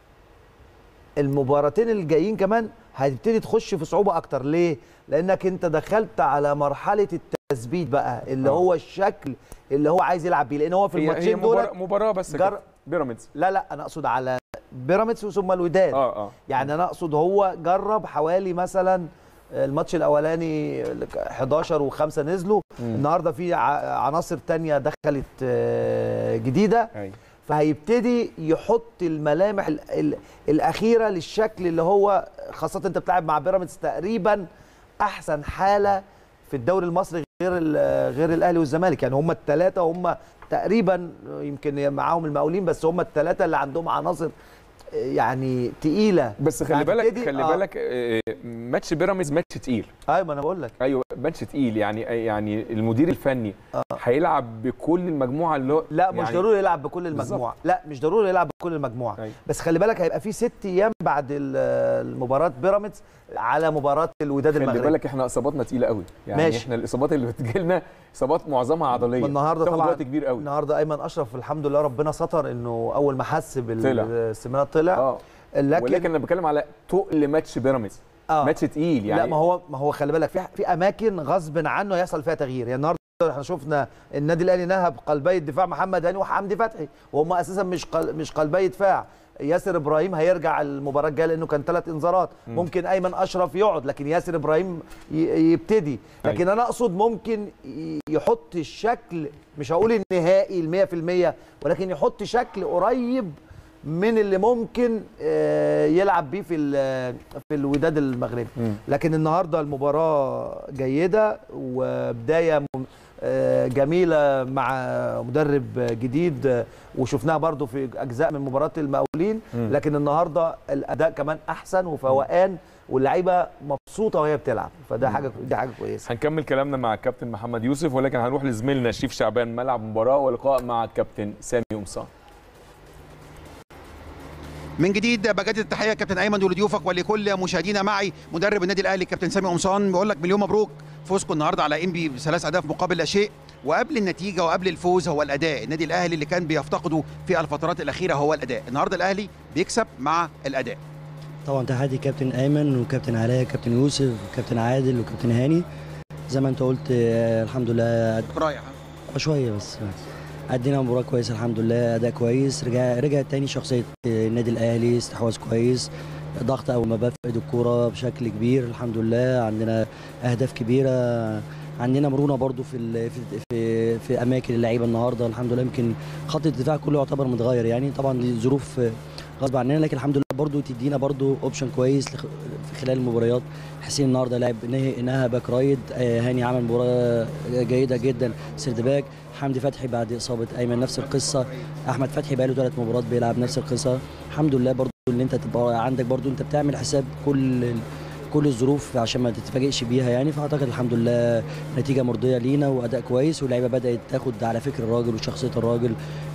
المباراتين الجايين كمان هتبتدي تخش في صعوبه اكتر ليه لانك انت دخلت على مرحله التثبيت بقى اللي آه. هو الشكل اللي هو عايز يلعب بيه لان هو في هي هي الماتشين دول مباراه, مباراة بس جر- كده. بيراميدز لا لا انا اقصد على بيراميدز ثم الوداد اه اه يعني انا اقصد هو جرب حوالي مثلا الماتش الاولاني 11 و5 نزلوا مم. النهارده في ع- عناصر تانية دخلت آه، جديده ايوه فهيبتدي يحط الملامح ال ال الاخيره للشكل اللي هو خاصه انت بتلعب مع بيراميدز تقريبا احسن حاله في الدوري المصري غير ال- غير الاهلي والزمالك يعني هم الثلاثه هم تقريبا يمكن معاهم المقاولين بس هم الثلاثه اللي عندهم عناصر يعني تقيله بس خلي بالك فهتبتدي- خلي آه. بالك آه، ماتش بيراميدز ماتش تقيل ايوه ما انا بقول لك ايوه ماتش تقيل يعني يعني المدير الفني هيلعب بكل المجموعه اللي هو لا مش يعني ضروري يلعب بكل المجموعه لا مش ضروري يلعب بكل المجموعه أيوة. بس خلي بالك هيبقى في ست ايام بعد ال- المباراه بيراميدز على مباراه الوداد خلي المغربي بالك احنا اصاباتنا تقيله قوي يعني ماشي. احنا الاصابات اللي بتجيلنا اصابات معظمها عضليه والنهارده تاخد طبعا وقت كبير قوي النهارده ايمن اشرف الحمد لله ربنا ستر انه اول ما حس طلع. بالسمنات طلع اه لكن, ولكن انا بتكلم على تقل ماتش بيراميدز آه. ماتش تقيل يعني لا ما هو ما هو خلي بالك في في اماكن غصب عنه هيحصل فيها تغيير يعني النهارده احنا شفنا النادي الاهلي نهب قلبي الدفاع محمد هاني وحمدي فتحي وهم اساسا مش قل مش قلبي دفاع ياسر ابراهيم هيرجع المباراه الجايه لانه كان ثلاث انذارات ممكن ايمن اشرف يقعد لكن ياسر ابراهيم ي- يبتدي لكن انا اقصد ممكن ي- يحط الشكل مش هقول النهائي ال 100% ولكن يحط شكل قريب من اللي ممكن آه، يلعب بيه في ال- في الوداد المغربي مم. لكن النهارده المباراه جيده وبدايه مم- آه، جميله مع مدرب جديد آه، وشفناها برضو في اجزاء من مباراه المقاولين مم. لكن النهارده الاداء كمان احسن وفوقان واللعيبه مبسوطه وهي بتلعب فده حاجه دي حاجه كويسه هنكمل كلامنا مع الكابتن محمد يوسف ولكن هنروح لزميلنا شريف شعبان ملعب مباراه ولقاء مع الكابتن سامي قمصان من جديد بجدد التحيه كابتن ايمن ولضيوفك ولكل مشاهدينا معي مدرب النادي الاهلي كابتن سامي قمصان بقول لك مليون مبروك فوزكم النهارده على انبي بثلاث اهداف مقابل لا شيء وقبل النتيجه وقبل الفوز هو الاداء النادي الاهلي اللي كان بيفتقده في الفترات الاخيره هو الاداء النهارده الاهلي بيكسب مع الاداء طبعا تحياتي كابتن ايمن وكابتن علاء كابتن يوسف وكابتن عادل وكابتن هاني زي ما انت قلت آه، الحمد لله رايح شويه بس عدينا مباراه كويسه الحمد لله اداء كويس رجع رجع تاني شخصيه آه، النادي الاهلي استحواذ كويس ضغط اول ما بفقد الكوره بشكل كبير الحمد لله عندنا اهداف كبيره عندنا مرونه برضو في ال- في في, في اماكن اللعيبه النهارده الحمد لله يمكن خط الدفاع كله يعتبر متغير يعني طبعا دي ظروف غصب عننا لكن الحمد لله برضو تدينا برضو اوبشن كويس لخ- في خلال المباريات حسين النهارده لاعب نهي انها باك رايد آه، هاني عمل مباراه جيده جدا سيرد باك حمدي فتحي بعد اصابه ايمن نفس القصه احمد فتحي بقاله ثلاث مباريات بيلعب نفس القصه الحمد لله برضو ان انت تبقى عندك برضو انت بتعمل حساب كل كل الظروف عشان ما تتفاجئش بيها يعني فاعتقد الحمد لله نتيجه مرضيه لينا واداء كويس واللعيبه بدات تاخد على فكر الراجل وشخصيه الراجل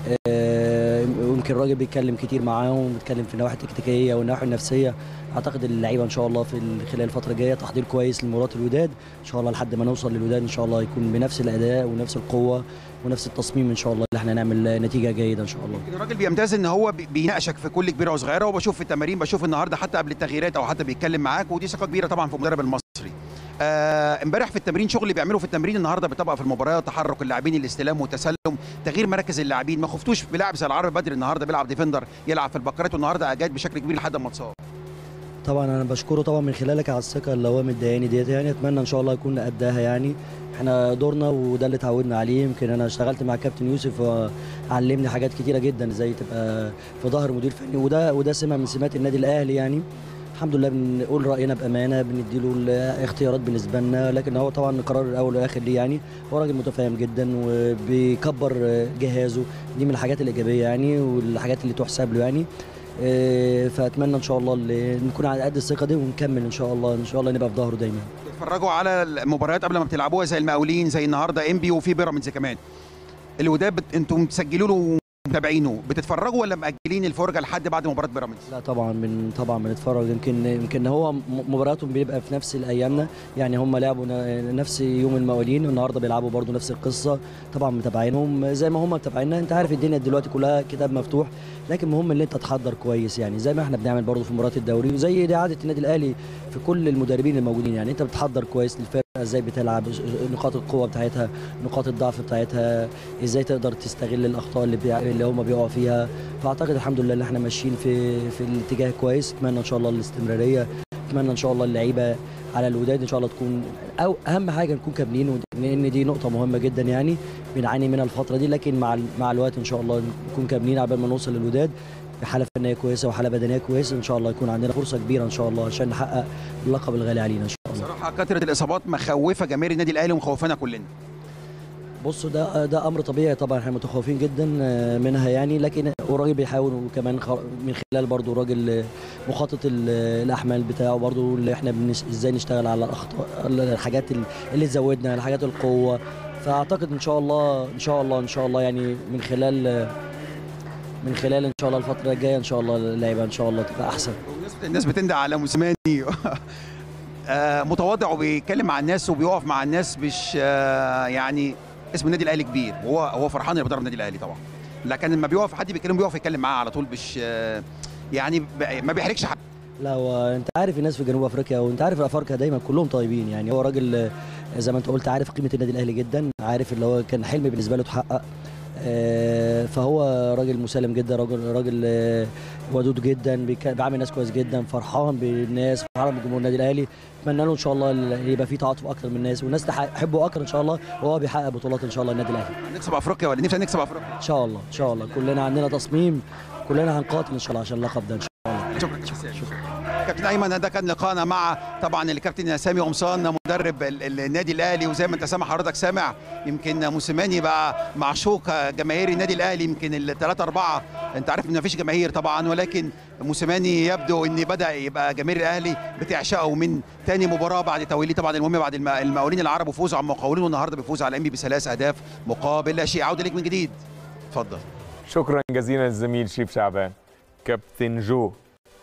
آه، يمكن الراجل بيتكلم كتير معاهم بيتكلم في النواحي التكتيكيه والنواحي النفسيه اعتقد اللعيبه ان شاء الله في ال- خلال الفتره الجايه تحضير كويس لمباراه الوداد ان شاء الله لحد ما نوصل للوداد ان شاء الله يكون بنفس الاداء ونفس القوه ونفس التصميم ان شاء الله اللي احنا نعمل نتيجه جيده ان شاء الله الراجل بيمتاز ان هو بي- بيناقشك في كل كبيره وصغيره وبشوف في التمارين بشوف النهارده حتى قبل التغييرات او حتى بيتكلم معاك ودي ثقه كبيره طبعا في المدرب المصري آه، امبارح في التمرين شغل اللي بيعمله في التمرين النهارده بيطبق في المباريات تحرك اللاعبين الاستلام والتسلم تغيير مراكز اللاعبين ما خفتوش بلاعب زي العربي بدري النهارده بيلعب ديفندر يلعب في البكرات والنهارده اجاد بشكل كبير لحد ما اتصاب طبعا انا بشكره طبعا من خلالك على الثقه اللي هو مدياني ديت يعني اتمنى ان شاء الله يكون قدها يعني احنا دورنا وده اللي اتعودنا عليه يمكن انا اشتغلت مع كابتن يوسف وعلمني حاجات كتيره جدا ازاي تبقى في ظهر مدير فني وده وده سمه من سمات النادي الاهلي يعني الحمد لله بنقول راينا بامانه بنديله الاختيارات بالنسبه لنا لكن هو طبعا القرار الاول والاخر ليه يعني هو راجل متفاهم جدا وبيكبر جهازه دي من الحاجات الايجابيه يعني والحاجات اللي تحسب له يعني إيه، فاتمنى ان شاء الله اللي نكون على قد الثقه دي ونكمل ان شاء الله ان شاء الله نبقى في ظهره دايما تتفرجوا على المباريات قبل ما بتلعبوها زي المقاولين زي النهارده انبي وفي بيراميدز كمان الوداد بت... انتوا مسجلوا له ومتابعينه بتتفرجوا ولا مأجلين الفرجه لحد بعد مباراه بيراميدز لا طبعا من طبعا بنتفرج يمكن يمكن هو م- مباراتهم بيبقى في نفس الايامنا يعني هم لعبوا ن- نفس يوم المقاولين والنهارده بيلعبوا برضو نفس القصه طبعا متابعينهم زي ما هم متابعيننا انت عارف الدنيا دلوقتي كلها كتاب مفتوح لكن المهم ان انت تحضر كويس يعني زي ما احنا بنعمل برضو في مباراه الدوري وزي دي عاده النادي الاهلي في كل المدربين الموجودين يعني انت بتحضر كويس للفرقه ازاي بتلعب نقاط القوه بتاعتها نقاط الضعف بتاعتها ازاي تقدر تستغل الاخطاء اللي بيع... اللي هم بيقعوا فيها فاعتقد الحمد لله ان احنا ماشيين في في الاتجاه كويس اتمنى ان شاء الله الاستمراريه اتمنى ان شاء الله اللعيبه على الوداد ان شاء الله تكون او اهم حاجه نكون كاملين ود- لان دي نقطه مهمه جدا يعني بنعاني منها الفتره دي لكن مع ال- مع الوقت ان شاء الله نكون كاملين قبل ما نوصل للوداد بحاله فنيه كويسه وحاله بدنيه كويسه ان شاء الله يكون عندنا فرصه كبيره ان شاء الله عشان نحقق اللقب الغالي علينا ان شاء الله بصراحه كثره الاصابات مخوفه جماهير النادي الاهلي ومخوفانا كلنا بصوا ده ده امر طبيعي طبعا احنا متخوفين جدا آه، منها يعني لكن الراجل بيحاول وكمان خ- من خلال برضو الراجل آه، مخطط ال- الاحمال بتاعه برضو اللي احنا بنش ازاي نشتغل على الاخطاء الحاجات ال- اللي تزودنا الحاجات القوه فاعتقد ان شاء الله ان شاء الله ان شاء الله يعني من خلال آه، من خلال ان شاء الله الفتره الجايه ان شاء الله اللعيبه ان شاء الله تبقى احسن بالنسبة- الناس بتندى على موسيماني آه، متواضع وبيتكلم مع الناس وبيقف مع الناس مش آه، يعني اسم النادي الاهلي كبير وهو هو فرحان انه بيدرب النادي الاهلي طبعا لكن لما بيقف حد بيتكلم بيقف يتكلم معاه على طول مش آه، يعني ب- ما بيحرجش حد لا هو انت عارف الناس في جنوب افريقيا وانت عارف الافارقه دايما كلهم طيبين يعني هو راجل آه، زي ما انت قلت عارف قيمه النادي الاهلي جدا عارف اللي هو كان حلم بالنسبه له اتحقق آه، فهو راجل مسالم جدا راجل راجل آه، ودود جدا بيك- بيعامل الناس كويس جدا فرحان بالناس فرحان بجمهور النادي الاهلي اتمنى له ان شاء الله ال- يبقى في تعاطف اكتر من الناس والناس تح- تحبه اكتر ان شاء الله وهو بيحقق بطولات ان شاء الله النادي الاهلي نكسب افريقيا ولا نفسنا نكسب افريقيا ان شاء الله ان شاء الله كلنا عندنا تصميم كلنا هنقاتل ان شاء الله عشان اللقب ده ان شاء الله شكرا شكرا كابتن ايمن ده كان لقاءنا مع طبعا الكابتن سامي قمصان مدرب ال- ال- النادي الاهلي وزي ما انت سامع حضرتك سامع يمكن موسيماني بقى معشوق جماهير النادي الاهلي يمكن الثلاثه اربعه انت عارف ان مفيش جماهير طبعا ولكن موسيماني يبدو ان بدا يبقى جماهير الاهلي بتعشقه من تاني مباراه بعد توليه طبعا المهم بعد الم- المقاولين العرب وفوزوا على المقاولين والنهارده بيفوز على انبي بثلاث اهداف مقابل لا شيء عوده ليك من جديد اتفضل شكرا جزيلا للزميل شريف شعبان كابتن جو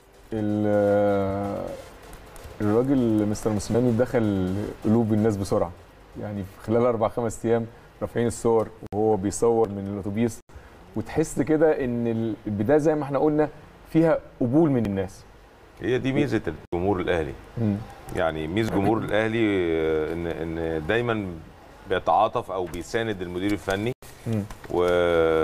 ال- الراجل مستر موسيماني دخل قلوب الناس بسرعه يعني في خلال اربع خمس ايام رافعين الصور وهو بيصور من الاتوبيس وتحس كده ان البدايه زي ما احنا قلنا فيها قبول من الناس هي دي ميزه الجمهور الاهلي يعني ميزه جمهور الاهلي آه، ان ان دايما بيتعاطف او بيساند المدير الفني مم.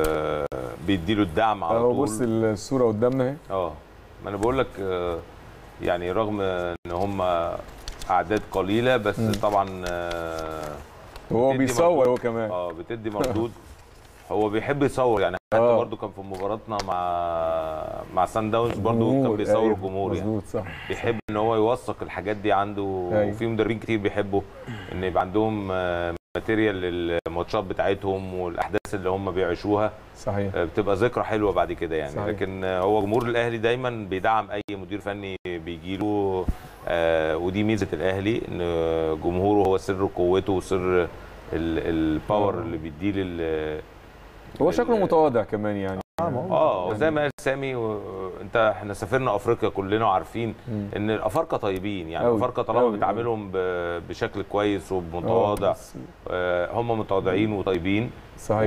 وبيديله الدعم على اهو طول بص الصوره قدامنا اهي اه ما انا بقول لك آه، يعني رغم ان هم اعداد قليله بس مم. طبعا آه، هو بتدي بيصور مردود. هو كمان اه بتدي مردود هو بيحب يصور يعني حتى آه. برضه كان في مباراتنا مع مع سان داونز برضه كان جمهور، بيصور أيوة، الجمهور يعني مظبوط صح بيحب ان هو يوثق الحاجات دي عنده أيوة. وفي مدربين كتير بيحبوا ان يبقى عندهم آه، ماتيريال للماتشات بتاعتهم والاحداث اللي هم بيعيشوها صحيح آه، بتبقى ذكرى حلوه بعد كده يعني صحيح. لكن آه، هو جمهور الاهلي دايما بيدعم اي مدير فني بيجي له آه، ودي ميزه الاهلي ان جمهوره هو سر قوته وسر ال- الباور آه. اللي بيديه لل هو ال- شكله متواضع كمان يعني اه زي ما قال سامي و... انت احنا سافرنا افريقيا كلنا وعارفين مم. ان الافارقه طيبين يعني أوي، الافارقه طالما أوي، بتعاملهم ب... بشكل كويس آه، وبمتواضع بس- آه، هم متواضعين وطيبين صحيح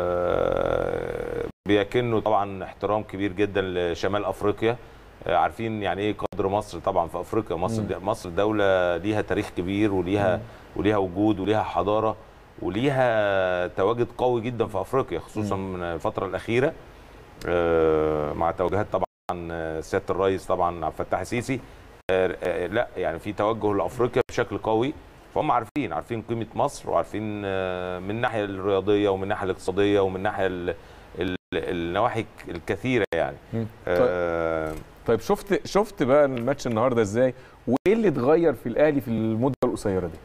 وبيكنوا طبعا احترام كبير جدا لشمال افريقيا آه، عارفين يعني ايه قدر مصر طبعا في افريقيا مصر مم. مصر دوله ليها تاريخ كبير وليها وليها وجود وليها حضاره وليها تواجد قوي جدا في افريقيا خصوصا من الفتره الاخيره آه، مع توجيهات طبعا آه، سياده الرئيس طبعا عبد الفتاح السيسي آه، آه، لا يعني في توجه لافريقيا بشكل قوي فهم عارفين عارفين قيمه مصر وعارفين آه، من الناحيه الرياضيه ومن الناحيه الاقتصاديه ومن الناحيه ال- ال- النواحي الكثيره يعني مم. آه، طيب شفت شفت بقى الماتش النهارده ازاي وايه اللي اتغير في الاهلي في المده القصيره دي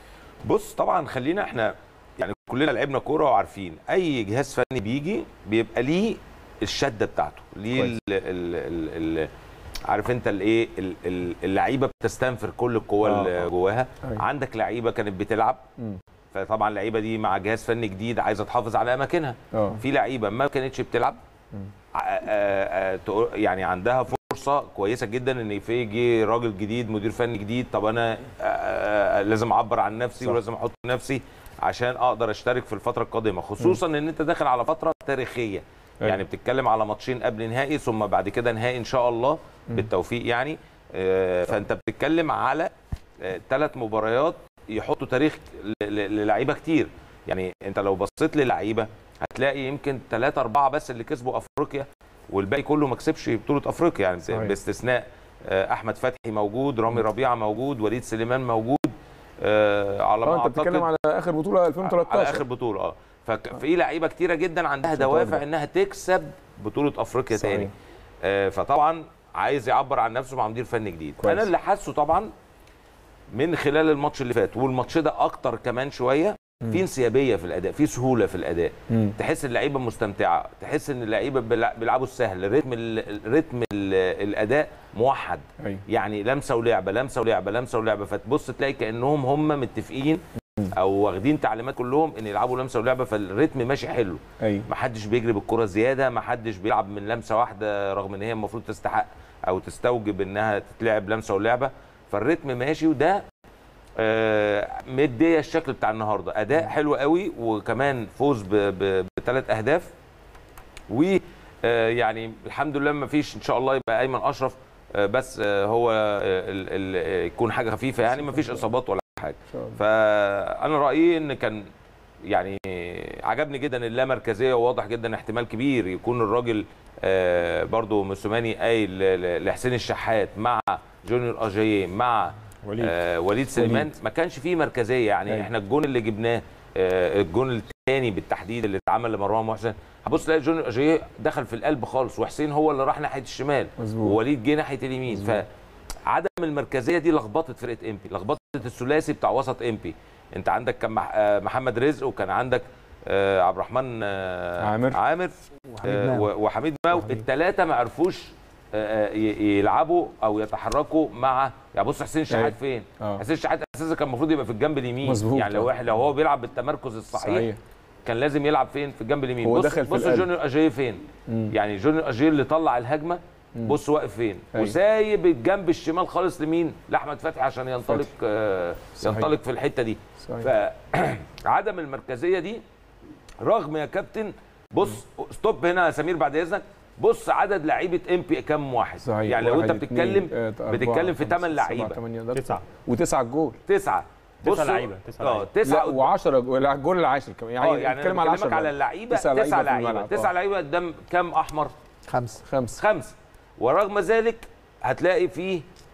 بص طبعا خلينا احنا يعني كلنا لعبنا كوره وعارفين اي جهاز فني بيجي بيبقى ليه الشده بتاعته ليه كويس. ال ال ال ال عارف انت الايه ال- ال- اللعيبه بتستنفر كل القوه آه، اللي آه. جواها أيوة. عندك لعيبه كانت بتلعب مم. فطبعا اللعيبه دي مع جهاز فني جديد عايزه تحافظ على اماكنها اه في لعيبه ما كانتش بتلعب مم. ع- آه، آه، تقول- يعني عندها فرصه كويسه جدا ان في يجي راجل جديد مدير فني جديد طب انا آه، آه، لازم اعبر عن نفسي صح. ولازم احط نفسي عشان اقدر اشترك في الفتره القادمه خصوصا ان انت داخل على فتره تاريخيه أيوة. يعني بتتكلم على ماتشين قبل نهائي ثم بعد كده نهائي ان شاء الله بالتوفيق يعني آه، فانت بتتكلم على ثلاث مباريات يحطوا تاريخ ل- ل- للعيبه كتير يعني انت لو بصيت للعيبه هتلاقي يمكن ثلاثة أربعة بس اللي كسبوا أفريقيا والباقي كله ما كسبش بطولة أفريقيا يعني صحيح. باستثناء آه، أحمد فتحي موجود رامي ربيعة موجود وليد سليمان موجود آه، على ما اه انت أعتقد بتتكلم على اخر بطوله 2013 على اخر بطوله اه ففي لعيبه كتيره جدا عندها مش دوافع متواضع. انها تكسب بطوله افريقيا صحيح. تاني آه، فطبعا عايز يعبر عن نفسه مع مدير فني جديد كويس. انا اللي حاسه طبعا من خلال الماتش اللي فات والماتش ده اكتر كمان شويه في انسيابيه في الاداء في سهوله في الاداء مم. تحس اللعيبه مستمتعه تحس ان اللعيبه بيلع- بيلعبوا السهل رتم ال- رتم ال- الاداء موحد ايوه يعني لمسه ولعبه لمسه ولعبه لمسه ولعبه فتبص تلاقي كانهم هم متفقين او واخدين تعليمات كلهم ان يلعبوا لمسه ولعبه فالريتم ماشي حلو ايوه ما حدش بيجري بالكره زياده ما حدش بيلعب من لمسه واحده رغم ان هي المفروض تستحق او تستوجب انها تتلعب لمسه ولعبه فالريتم ماشي وده آه، مديه الشكل بتاع النهارده اداء حلو قوي وكمان فوز بثلاث اهداف و آه، يعني الحمد لله ما فيش ان شاء الله يبقى ايمن اشرف آه، بس آه، هو آه، ال- ال- يكون حاجه خفيفه يعني ما فيش اصابات ولا حاجه ان شاء الله فانا رايي ان كان يعني عجبني جدا اللامركزيه وواضح جدا احتمال كبير يكون الراجل آه، برضو موسوماني قايل ل- ل- لحسين الشحات مع جونيور اجاييه مع وليد آه وليد سليمان ما كانش فيه مركزيه يعني أيوة. احنا الجون اللي جبناه آه الجون الثاني بالتحديد اللي اتعمل لمروان محسن هبص تلاقي جونيور اجاييه دخل في القلب خالص وحسين هو اللي راح ناحيه الشمال مظبوط. ووليد جه ناحيه اليمين فعدم المركزيه دي لخبطت فرقه امبي لخبطت الثلاثي بتاع وسط امبي انت عندك كان مح- آه، محمد رزق وكان عندك آه، عبد الرحمن آه، عامر. عامر آه، ماو. و- وحميد ماو الثلاثه ما عرفوش آه، آه، ي- يلعبوا او يتحركوا مع يعني بص حسين أيوة. شحات فين اه حسين شحات اساسا كان المفروض يبقى في الجنب اليمين مظبوط. يعني لو إحنا- لو هو بيلعب بالتمركز الصحيح صحيح كان لازم يلعب فين في الجنب اليمين هو بص دخل في بص القلب. جونيور اجاي فين مم. يعني جونيور اجاي اللي طلع الهجمه بص واقف فين أيوة. وسايب الجنب الشمال خالص لمين لاحمد فتحي عشان ينطلق آه صحيح. ينطلق في الحته دي صحيح فعدم المركزيه دي رغم يا كابتن بص ستوب هنا يا سمير بعد اذنك بص عدد لعيبه ام بي كام واحد صحيح يعني لو انت واحد، بتتكلم اتنين، آه، بتتكلم أربعة، في خمسة، 8 سبعة، لعيبه تمانية، ده تسعة وتسعة جول تسعه تسعة بصوا- لعيبة، تسعة اه لعيبة. تسعه لا و10 جول لا، الجول العاشر كمان اه يعني يعني نتكلم انا على بكلمك 10 على جول. اللعيبه تسع تسع لعيبة في لعيبه الملعب، تسع آه. لعيبه قدام كام احمر خمسه خمسه خمس ورغم ذلك هتلاقي فيه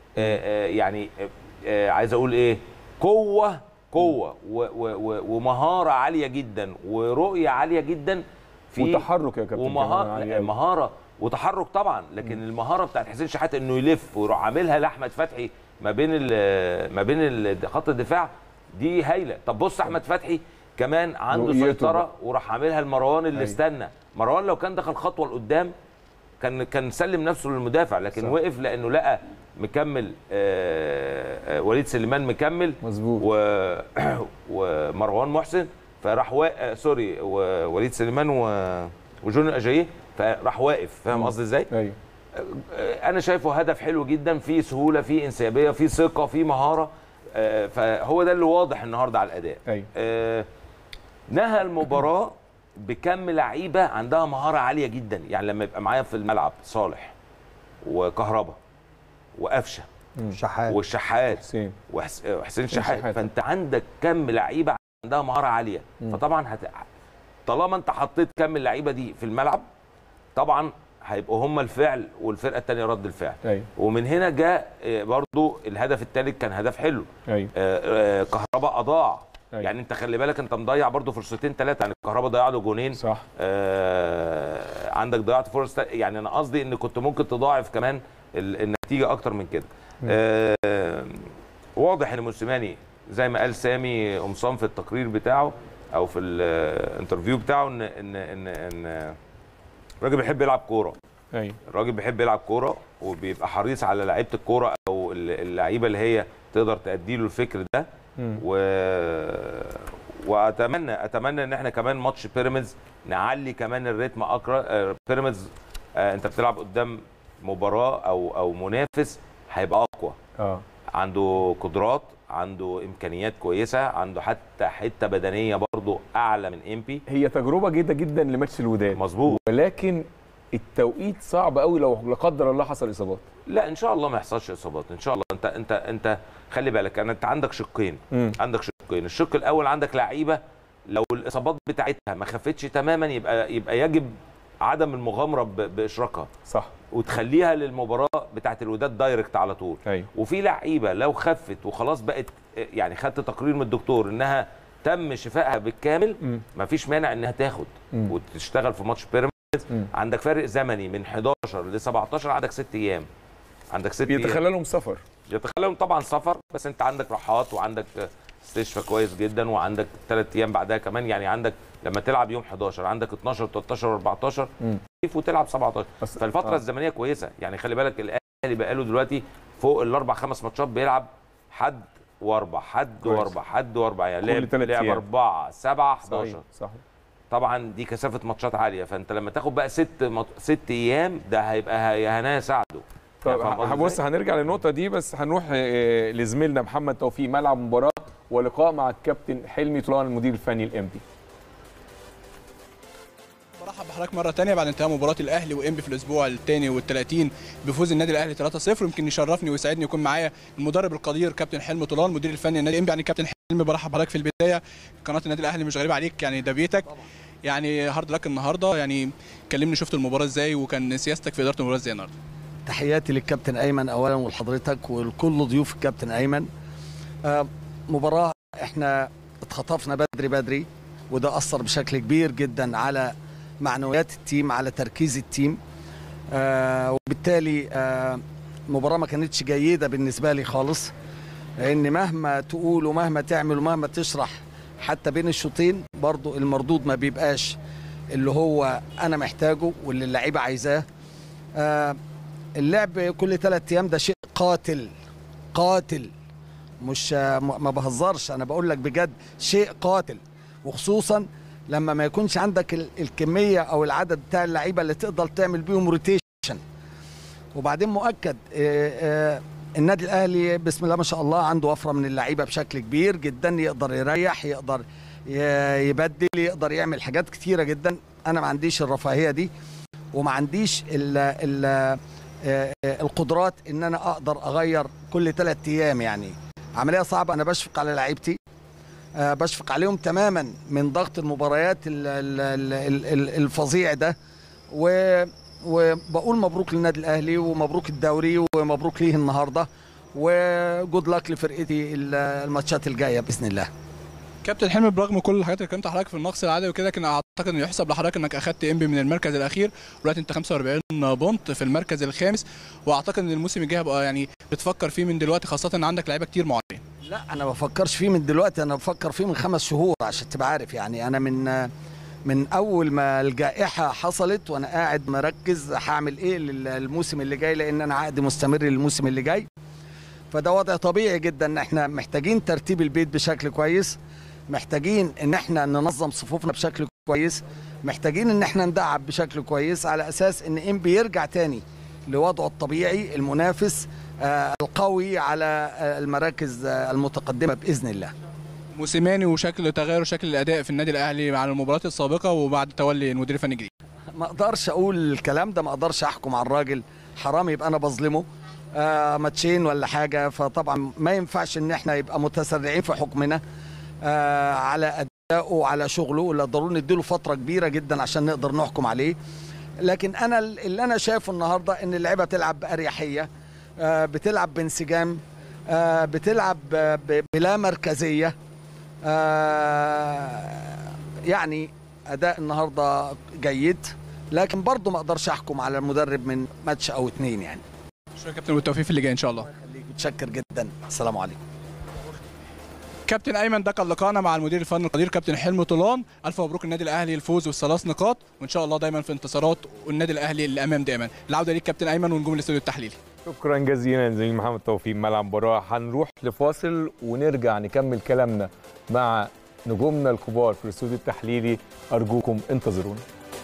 آه، آه، يعني آه، آه، عايز اقول ايه قوه قوه و- و- و- ومهاره عاليه جدا ورؤيه عاليه جدا في وتحرك يا كابتن كمان ومهاره عالي لا، أوي. مهاره وتحرك طبعا لكن المهاره بتاعت حسين شحات انه يلف ويروح عاملها لاحمد فتحي ما بين ال- ما بين ال- خط الدفاع دي هايله طب بص احمد فتحي كمان عنده رؤيته سيطره بقى. وراح عاملها لمروان اللي أيوة. استنى مروان لو كان دخل خطوه لقدام كان كان سلم نفسه للمدافع لكن صح. صح. وقف لانه لقى مكمل آه، آه، وليد سليمان مكمل مظبوط و... ومروان محسن فراح وا... آه، سوري ووليد سليمان و... وجون اجاييه فراح واقف فاهم قصدي ازاي؟ ايوه آه، انا شايفه هدف حلو جدا فيه سهوله فيه انسيابيه فيه ثقه فيه مهاره آه، فهو ده اللي واضح النهارده على الاداء ايوه آه، نهى المباراه بكم لعيبه عندها مهاره عاليه جدا يعني لما يبقى معايا في الملعب صالح وكهربا وقفشه شحات والشحات حسين وحس- وحسين حسين شحات شحات. فانت عندك كم لعيبه عندها مهاره عاليه مم. فطبعا هت... طالما انت حطيت كم اللعيبه دي في الملعب طبعا هيبقوا هم الفعل والفرقه الثانيه رد الفعل ايوه ومن هنا جاء آه، برضو الهدف الثالث كان هدف حلو ايوه آه، آه، كهربا اضاع أيوة. يعني انت خلي بالك انت مضيع برضو فرصتين ثلاثه يعني كهربا ضيع له جونين صح آه، عندك ضيعت فرص تا- يعني انا قصدي ان كنت ممكن تضاعف كمان ال- النتيجه اكتر من كده آه، واضح ان موسيماني زي ما قال سامي قمصان في التقرير بتاعه او في الانترفيو بتاعه ان ان ان ان الراجل بيحب يلعب كوره ايوه الراجل بيحب يلعب كوره وبيبقى حريص على لعيبه الكوره او ال- اللعيبه اللي هي تقدر تأدي له الفكر ده مم. و... واتمنى اتمنى ان احنا كمان ماتش بيراميدز نعلي كمان الريتم اقرا آه، بيراميدز آه، انت بتلعب قدام مباراه او او منافس هيبقى اقوى اه عنده قدرات عنده امكانيات كويسه عنده حتى حته بدنيه برضه اعلى من امبي هي تجربه جيده جدا لماتش الوداد مظبوط ولكن التوقيت صعب قوي لو لا قدر الله حصل اصابات لا ان شاء الله ما يحصلش اصابات ان شاء الله انت انت انت خلي بالك انا انت عندك شقين مم. عندك شقين الشق الاول عندك لعيبه لو الاصابات بتاعتها ما خفتش تماما يبقى يبقى يجب عدم المغامره ب- باشراكها صح وتخليها للمباراه بتاعت الوداد دايركت على طول ايوه وفي لعيبه لو خفت وخلاص بقت يعني خدت تقرير من الدكتور انها تم شفائها بالكامل مم. مفيش مانع انها تاخد مم. وتشتغل في ماتش بيراميدز مم. عندك فرق زمني من 11 ل 17 عندك ست ايام عندك ست ايام بيتخللهم سفر يتخللهم طبعا سفر بس انت عندك راحات وعندك استشفاء كويس جدا وعندك ثلاث ايام بعدها كمان يعني عندك لما تلعب يوم 11 عندك 12 13 و14 مم. وتلعب 17 بس فالفتره آه. الزمنيه كويسه يعني خلي بالك الاهلي بقى له دلوقتي فوق الاربع خمس ماتشات بيلعب حد واربع حد كويس. واربع حد واربع يعني كل لعب تلات لعب أيام. اربعه سبعه صحيح 11 صح طبعا دي كثافه ماتشات عاليه فانت لما تاخد بقى ست مط... ست ايام ده هيبقى يا هنايا ساعده طيب يعني فاهم قصدي هبص إزاي؟ هنرجع للنقطة دي بس هنروح آه، لزميلنا محمد توفيق ملعب مباراة ولقاء مع الكابتن حلمي طولان المدير الفني الامبي برحب بحضرتك مره تانية بعد انتهاء مباراه الاهلي وانبي في الاسبوع الثاني والثلاثين بفوز النادي الاهلي 3-0 يمكن يشرفني ويسعدني يكون معايا المدرب القدير كابتن حلمي طولان مدير الفني النادي انبي يعني كابتن حلمي برحب بحضرتك في البدايه قناه النادي الاهلي مش غريبه عليك يعني ده بيتك يعني هارد لك النهارده يعني كلمني شفت المباراه ازاي وكان سياستك في اداره المباراه ازاي النهارده تحياتي للكابتن ايمن اولا ولحضرتك ولكل ضيوف الكابتن ايمن آه، مباراه احنا اتخطفنا بدري بدري وده اثر بشكل كبير جدا على معنويات التيم على تركيز التيم آه، وبالتالي آه، مباراه ما كانتش جيده بالنسبه لي خالص لان مهما تقول ومهما تعمل ومهما تشرح حتى بين الشوطين برضو المردود ما بيبقاش اللي هو انا محتاجه واللي اللعيبه عايزاه آه، اللعب كل ثلاث ايام ده شيء قاتل قاتل مش ما بهزرش انا بقول لك بجد شيء قاتل وخصوصا لما ما يكونش عندك ال- الكميه او العدد بتاع اللعيبه اللي تقدر تعمل بيهم روتيشن وبعدين مؤكد آه، آه، النادي الاهلي بسم الله ما شاء الله عنده وفره من اللعيبه بشكل كبير جدا يقدر يريح يقدر ي- يبدل يقدر يعمل حاجات كتيره جدا انا ما عنديش الرفاهيه دي وما عنديش ال ال آه، آه، القدرات ان انا اقدر اغير كل ثلاث ايام يعني عمليه صعبه انا بشفق على لعيبتي آه، بشفق عليهم تماما من ضغط المباريات ال- ال- ال- ال- الفظيع ده و وبقول مبروك للنادي الاهلي ومبروك الدوري ومبروك ليه النهارده وجود لاك لفرقتي ال- الماتشات الجايه باذن الله كابتن حلمي برغم كل الحاجات اللي كلمت حضرتك في النقص العددي وكده لكن اعتقد انه يحسب لحضرتك انك اخدت انبي من المركز الاخير ودلوقتي انت 45 بونت في المركز الخامس واعتقد ان الموسم الجاي هيبقى يعني بتفكر فيه من دلوقتي خاصه ان عندك لعيبه كتير معارين لا انا ما بفكرش فيه من دلوقتي انا بفكر فيه من خمس شهور عشان تبقى عارف يعني انا من من اول ما الجائحه حصلت وانا قاعد مركز هعمل ايه للموسم اللي جاي لان انا عقد مستمر للموسم اللي جاي فده وضع طبيعي جدا ان احنا محتاجين ترتيب البيت بشكل كويس محتاجين ان احنا ننظم صفوفنا بشكل كويس محتاجين ان احنا ندعب بشكل كويس على اساس ان انبي يرجع تاني لوضعه الطبيعي المنافس آه، القوي على آه، المراكز آه، المتقدمه باذن الله موسيماني وشكل تغير شكل الاداء في النادي الاهلي على المباريات السابقه وبعد تولي المدير الفني الجديد ما اقدرش اقول الكلام ده ما اقدرش احكم على الراجل حرام يبقى انا بظلمه آه ماتشين ولا حاجه فطبعا ما ينفعش ان احنا يبقى متسرعين في حكمنا آه على ادائه وعلى شغله لا ضروري نديله فتره كبيره جدا عشان نقدر نحكم عليه لكن انا اللي انا شايفه النهارده ان اللعيبه بتلعب باريحيه آه بتلعب بانسجام آه بتلعب آه، ب- بلا مركزيه آه يعني اداء النهارده جيد لكن برضه ما اقدرش احكم على المدرب من ماتش او اتنين يعني شكرا يا كابتن والتوفيق في اللي جاي ان شاء الله خليك متشكر جدا السلام عليكم كابتن ايمن ده كان لقاءنا مع المدير الفني القدير كابتن حلمي طولان الف مبروك النادي الاهلي الفوز والثلاث نقاط وان شاء الله دايما في انتصارات والنادي الاهلي الامام دائما العوده ليك كابتن ايمن ونجوم الاستوديو التحليلي شكرا جزيلا زميل محمد توفيق ملعب مباراه هنروح لفاصل ونرجع نكمل كلامنا مع نجومنا الكبار في الاستوديو التحليلي ارجوكم انتظرونا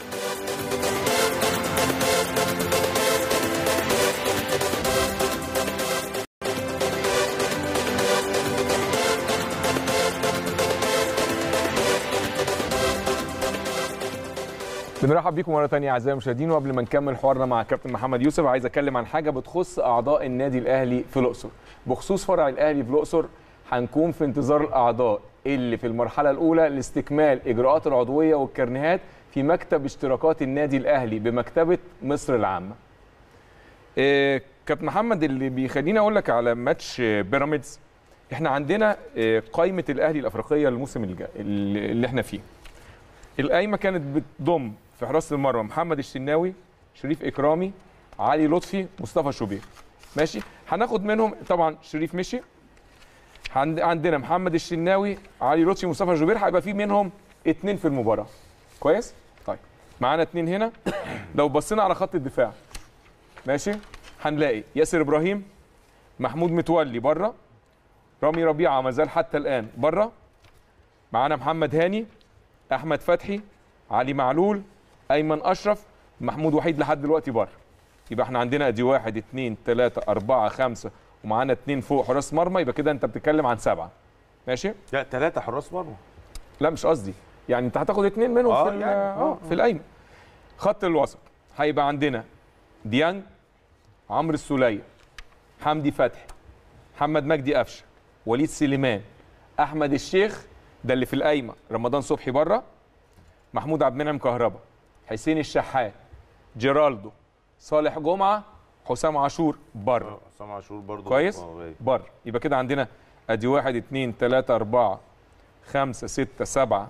بنرحب بيكم مره ثانيه اعزائي المشاهدين وقبل ما نكمل حوارنا مع كابتن محمد يوسف عايز اتكلم عن حاجه بتخص اعضاء النادي الاهلي في الاقصر بخصوص فرع الاهلي في الاقصر هنكون في انتظار الاعضاء اللي في المرحله الاولى لاستكمال اجراءات العضويه والكرنيهات في مكتب اشتراكات النادي الاهلي بمكتبه مصر العامه إيه كابتن محمد اللي بيخليني اقول لك على ماتش آه، بيراميدز احنا عندنا آه، قائمه الاهلي الافريقيه الموسم الجا- اللي اللي احنا فيه القايمه كانت بتضم في حراسه المرمى محمد الشناوي شريف اكرامي علي لطفي مصطفى شوبير ماشي هناخد منهم طبعا شريف مشي عند عندنا محمد الشناوي علي لطفي مصطفى شوبير هيبقى في منهم اتنين في المباراه كويس طيب معانا اتنين هنا لو بصينا على خط الدفاع ماشي هنلاقي ياسر ابراهيم محمود متولي بره رامي ربيعه ما زال حتى الان بره معانا محمد هاني احمد فتحي علي معلول ايمن اشرف محمود وحيد لحد دلوقتي بره يبقى احنا عندنا ادي واحد اتنين تلاته اربعه خمسه ومعانا اتنين فوق حراس مرمى يبقى كده انت بتتكلم عن سبعه ماشي لا ثلاثه حراس مرمى لا مش قصدي يعني انت هتاخد اتنين منهم آه، في ال- يعني. اه في القايمه خط الوسط هيبقى عندنا ديانج عمرو السوليه حمدي فتحي محمد مجدي قفشه وليد سليمان احمد الشيخ ده اللي في القايمه رمضان صبحي بره محمود عبد المنعم كهربا حسين الشحات جيرالدو صالح جمعه حسام عاشور بره حسام عاشور برضه كويس آه، غايب. بره يبقى كده عندنا ادي واحد اتنين تلاته اربعه خمسه سته سبعه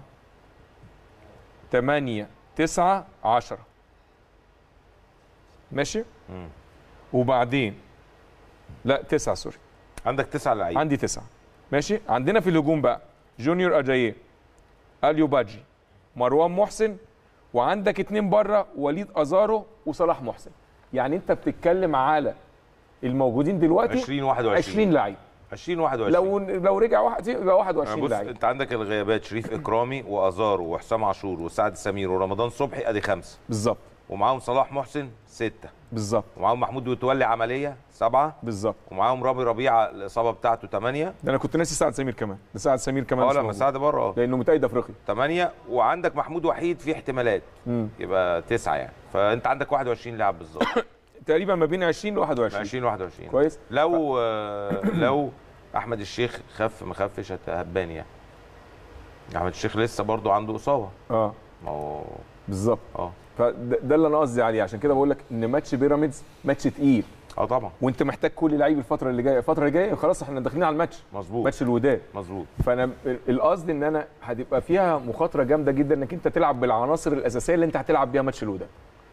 تمانيه تسعه عشره ماشي مم. وبعدين لا تسعه سوري عندك تسعه لعيبه عندي تسعه ماشي عندنا في الهجوم بقى جونيور اجاييه اليو باجي مروان محسن وعندك اتنين بره وليد ازارو وصلاح محسن يعني انت بتتكلم على الموجودين دلوقتي 20 21 20 لعيب 20 21 لو لو رجع واحد يبقى يعني 21 بص لعيب انت عندك الغيابات شريف اكرامي وازارو وحسام عاشور وسعد سمير ورمضان صبحي ادي خمسه بالظبط ومعاهم صلاح محسن سته بالظبط ومعاهم محمود متولي عمليه سبعه بالظبط ومعاهم رامي ربيعه الاصابه بتاعته ثمانيه ده انا كنت ناسي سعد سمير كمان ده سعد سمير كمان اه مش لا موجود. مساعد بره اه لانه متأيد افريقي ثمانيه وعندك محمود وحيد في احتمالات مم. يبقى تسعه يعني فانت عندك 21 لاعب بالظبط تقريبا ما بين 20 ل 21 20 21 كويس لو آه، لو احمد الشيخ خف ما خفش هت- هتبان يعني احمد الشيخ لسه برضو عنده اصابه اه ما هو بالظبط اه فده ده اللي انا قصدي عليه عشان كده بقول لك ان ماتش بيراميدز ماتش تقيل اه طبعا وانت محتاج كل لعيب الفتره اللي جايه الفتره اللي جايه خلاص احنا داخلين على الماتش مظبوط ماتش الوداد مظبوط فانا القصد ان انا هتبقى فيها مخاطره جامده جدا انك انت تلعب بالعناصر الاساسيه اللي انت هتلعب بيها ماتش الوداد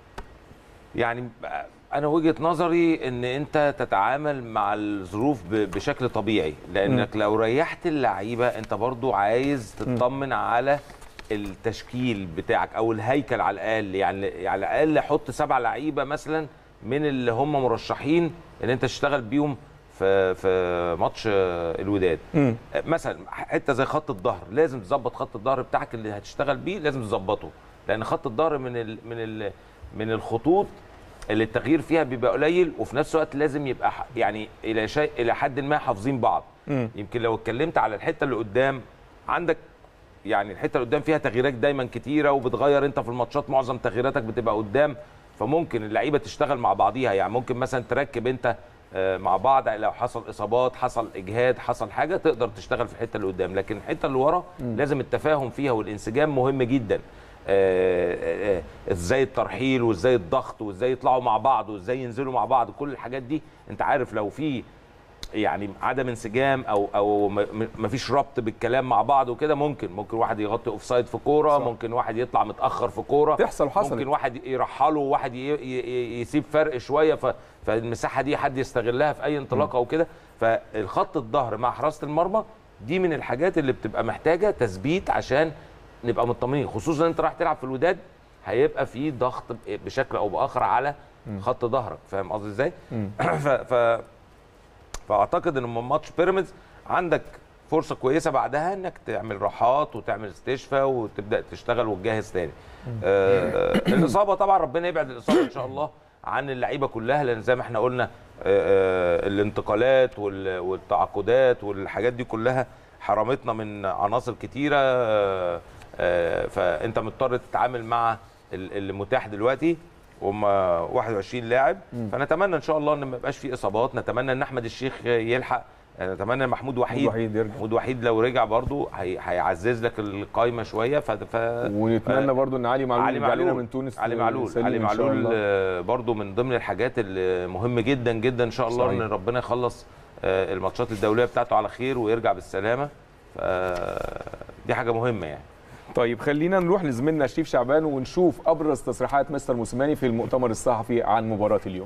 يعني انا وجهه نظري ان انت تتعامل مع الظروف ب- بشكل طبيعي لانك لو ريحت اللعيبه انت برضو عايز تطمن على التشكيل بتاعك او الهيكل على الاقل يعني يعني على الاقل حط سبع لعيبه مثلا من اللي هم مرشحين ان انت تشتغل بيهم في في ماتش آه، الوداد مم. مثلا حته زي خط الظهر لازم تظبط خط الظهر بتاعك اللي هتشتغل بيه لازم تظبطه لان خط الظهر من ال من ال من الخطوط اللي التغيير فيها بيبقى قليل وفي نفس الوقت لازم يبقى ح- يعني الى شيء الى حد ما حافظين بعض مم. يمكن لو اتكلمت على الحته اللي قدام عندك يعني الحته اللي قدام فيها تغييرات دايما كتيره وبتغير انت في الماتشات معظم تغييراتك بتبقى قدام فممكن اللعيبه تشتغل مع بعضيها يعني ممكن مثلا تركب انت آه، مع بعض لو حصل اصابات حصل اجهاد حصل حاجه تقدر تشتغل في الحته اللي قدام لكن الحته اللي ورا لازم التفاهم فيها والانسجام مهم جدا آه، آه، آه، ازاي الترحيل وازاي الضغط وازاي يطلعوا مع بعض وازاي ينزلوا مع بعض كل الحاجات دي انت عارف لو في يعني عدم انسجام او او ما فيش ربط بالكلام مع بعض وكده ممكن ممكن واحد يغطي اوف سايد في كوره صح. ممكن واحد يطلع متاخر في كوره تحصل وحصلت. ممكن واحد يرحله وواحد ي- ي- ي- يسيب فرق شويه ف- فالمساحه دي حد يستغلها في اي انطلاقه او كده فالخط الظهر مع حراسه المرمى دي من الحاجات اللي بتبقى محتاجه تثبيت عشان نبقى مطمنين خصوصا انت رايح تلعب في الوداد هيبقى في ضغط بشكل او باخر على خط ظهرك فاهم قصدي ازاي؟ ف, ف فاعتقد ان من ماتش بيراميدز عندك فرصه كويسه بعدها انك تعمل راحات وتعمل استشفاء وتبدا تشتغل وتجهز تاني. آه الاصابه طبعا ربنا يبعد الاصابه ان شاء الله عن اللعيبه كلها لان زي ما احنا قلنا آه آه الانتقالات وال- والتعاقدات والحاجات دي كلها حرمتنا من عناصر كتيره آه آه فانت مضطر تتعامل مع ال- اللي متاح دلوقتي هم 21 لاعب فنتمنى ان شاء الله ان ما يبقاش في اصابات نتمنى ان احمد الشيخ يلحق نتمنى محمود وحيد وحيد يرجع محمود وحيد لو رجع برضو هي- هيعزز لك القايمه شويه ف... ف... ونتمنى برضو ان علي معلول علي يرجع لنا معلول من تونس علي معلول سليم علي إن شاء معلول الله. آه، برضو من ضمن الحاجات اللي مهم جدا جدا ان شاء الله صحيح. ان ربنا يخلص آه، الماتشات الدوليه بتاعته على خير ويرجع بالسلامه ف... دي حاجه مهمه يعني طيب خلينا نروح لزميلنا شريف شعبان ونشوف ابرز تصريحات مستر موسيماني في المؤتمر الصحفي عن مباراه اليوم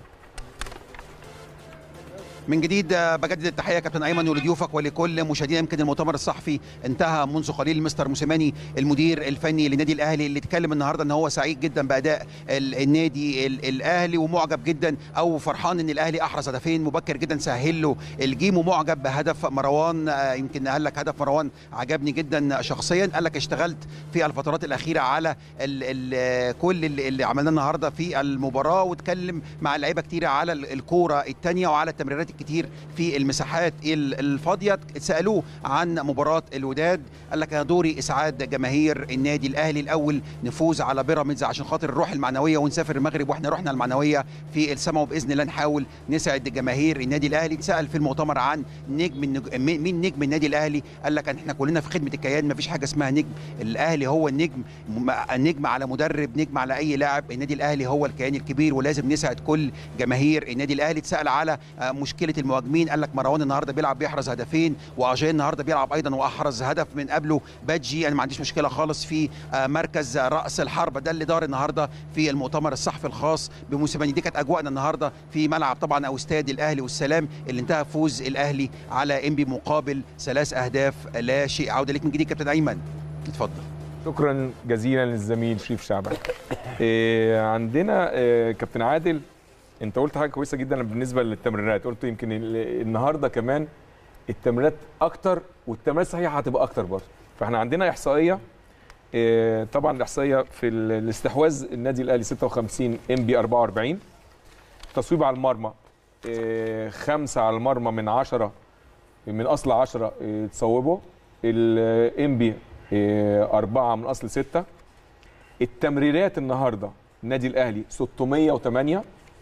من جديد آه، بجدد التحيه كابتن ايمن ولضيوفك ولكل مشاهدينا يمكن المؤتمر الصحفي انتهى منذ قليل مستر موسيماني المدير الفني للنادي الاهلي اللي اتكلم النهارده ان هو سعيد جدا باداء ال- النادي ال- الاهلي ومعجب جدا او فرحان ان الاهلي احرز هدفين مبكر جدا سهل له الجيم ومعجب بهدف مروان آه، يمكن قال لك هدف مروان عجبني جدا شخصيا قال لك اشتغلت في الفترات الاخيره على ال ال كل اللي اللي عملناه النهارده في المباراه واتكلم مع اللعيبه كتير على ال- الكوره الثانيه وعلى التمريرات الكتير في المساحات ال- الفاضيه سالوه عن مباراه الوداد قال لك انا دوري اسعاد جماهير النادي الاهلي الاول نفوز على بيراميدز عشان خاطر الروح المعنويه ونسافر المغرب واحنا روحنا المعنويه في السماء وباذن الله نحاول نسعد جماهير النادي الاهلي سال في المؤتمر عن نجم النج... مين مين نجم النادي الاهلي قال لك احنا كلنا في خدمه الكيان مفيش حاجه اسمها نجم الاهلي هو النجم م- نجم على مدرب نجم على اي لاعب النادي الاهلي هو الكيان الكبير ولازم نسعد كل جماهير النادي الاهلي اتسال على آه، مشكله المهاجمين قال لك مروان النهارده بيلعب بيحرز هدفين واجاي النهارده بيلعب ايضا واحرز هدف من قبله بادجي انا ما عنديش مشكله خالص في آه، مركز راس الحربه ده اللي دار النهارده في المؤتمر الصحفي الخاص بموسيماني دي كانت اجواءنا النهارده في ملعب طبعا او استاد الاهلي والسلام اللي انتهى فوز الاهلي على انبي مقابل ثلاث اهداف لا شيء عوده ليك من جديد كابتن ايمن اتفضل شكرا جزيلا للزميل شريف شعبان إيه عندنا إيه كابتن عادل انت قلت حاجه كويسه جدا بالنسبه للتمريرات قلت يمكن ال- النهارده كمان التمريرات اكتر والتمريرات الصحيحه هتبقى اكتر برضه فاحنا عندنا احصائيه إيه طبعا الاحصائيه في ال- الاستحواذ النادي الاهلي 56 ام بي 44 تصويب على المرمى إيه خمسه على المرمى من 10 من اصل 10 إيه تصوبوا الام بي أربعة من أصل ستة التمريرات النهاردة النادي الأهلي 608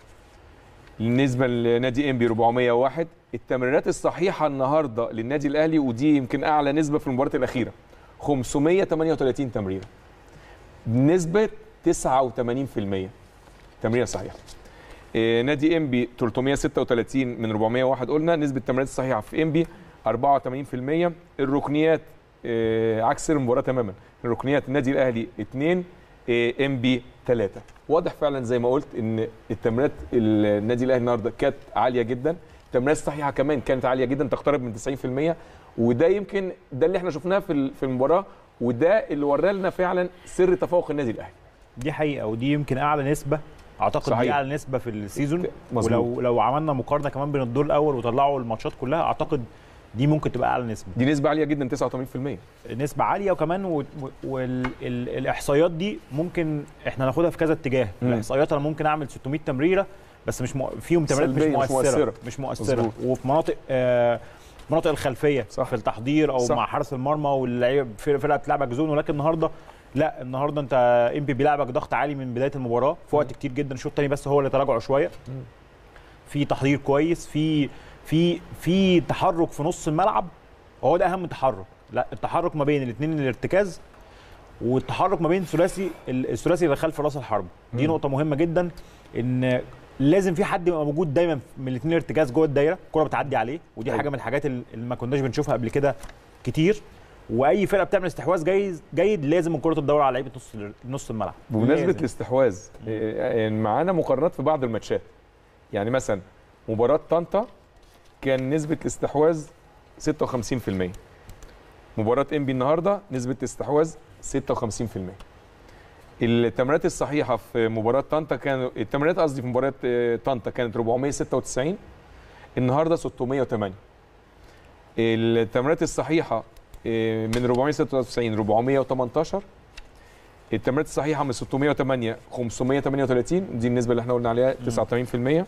بالنسبة لنادي إنبي 401 التمريرات الصحيحة النهاردة للنادي الأهلي ودي يمكن أعلى نسبة في المباراة الأخيرة 538 تمريرة بنسبة 89% تمريرة صحيحة إيه، نادي انبي 336 من 401 قلنا نسبه التمريرات الصحيحه في انبي 84% الركنيات إيه، عكس المباراه تماما الركنيات النادي الاهلي 2 انبي 3 واضح فعلا زي ما قلت ان التمريرات النادي الاهلي النهارده كانت عاليه جدا التمريرات الصحيحه كمان كانت عاليه جدا تقترب من 90% وده يمكن ده اللي احنا شفناه في ال- في المباراه وده اللي ورى لنا فعلا سر تفوق النادي الاهلي دي حقيقه ودي يمكن اعلى نسبه اعتقد صحيح. دي اعلى نسبه في السيزون مظبوط. ولو لو عملنا مقارنه كمان بين الدور الاول وطلعوا الماتشات كلها اعتقد دي ممكن تبقى اعلى نسبه دي نسبه عاليه جدا 89% نسبه عاليه وكمان والاحصائيات دي ممكن احنا ناخدها في كذا اتجاه مم. الاحصائيات انا ممكن اعمل 600 تمريره بس مش مو... فيهم تمريرات مش سلبية، مش مؤثره مؤثرة. مش مؤثره مظبوط. وفي مناطق آه مناطق الخلفيه صح. في التحضير او صح. مع حارس المرمى واللعيبه فرقه فرقة بتلعبك زون ولكن النهارده لا النهارده انت ام بي بيلعبك ضغط عالي من بدايه المباراه في وقت كتير جدا الشوط الثاني بس هو اللي تراجعه شويه في تحضير كويس في في في تحرك في نص الملعب هو ده اهم تحرك لا التحرك ما بين الاثنين الارتكاز والتحرك ما بين ثلاثي الثلاثي اللي خلف راس الحرب دي مم. نقطه مهمه جدا ان لازم في حد يبقى موجود دايما من الاثنين الارتكاز جوه الدايره الكره بتعدي عليه ودي أيوة. حاجه من الحاجات اللي ما كناش بنشوفها قبل كده كتير واي فرقه بتعمل استحواذ جيد جيد لازم الكره تدور على لعيبه نص نص الملعب بمناسبه لازم. الاستحواذ إيه، معانا مقارنات في بعض الماتشات يعني مثلا مباراه طنطا كان نسبه الاستحواذ 56% مباراه انبي النهارده نسبه استحواذ 56% التمريرات الصحيحه في مباراه طنطا كانوا التمريرات قصدي في مباراه آه، طنطا كانت 496 النهارده 608 التمريرات الصحيحه آه، من 496 418 التمريرات الصحيحه من 608 538 دي النسبه اللي احنا قلنا عليها 89%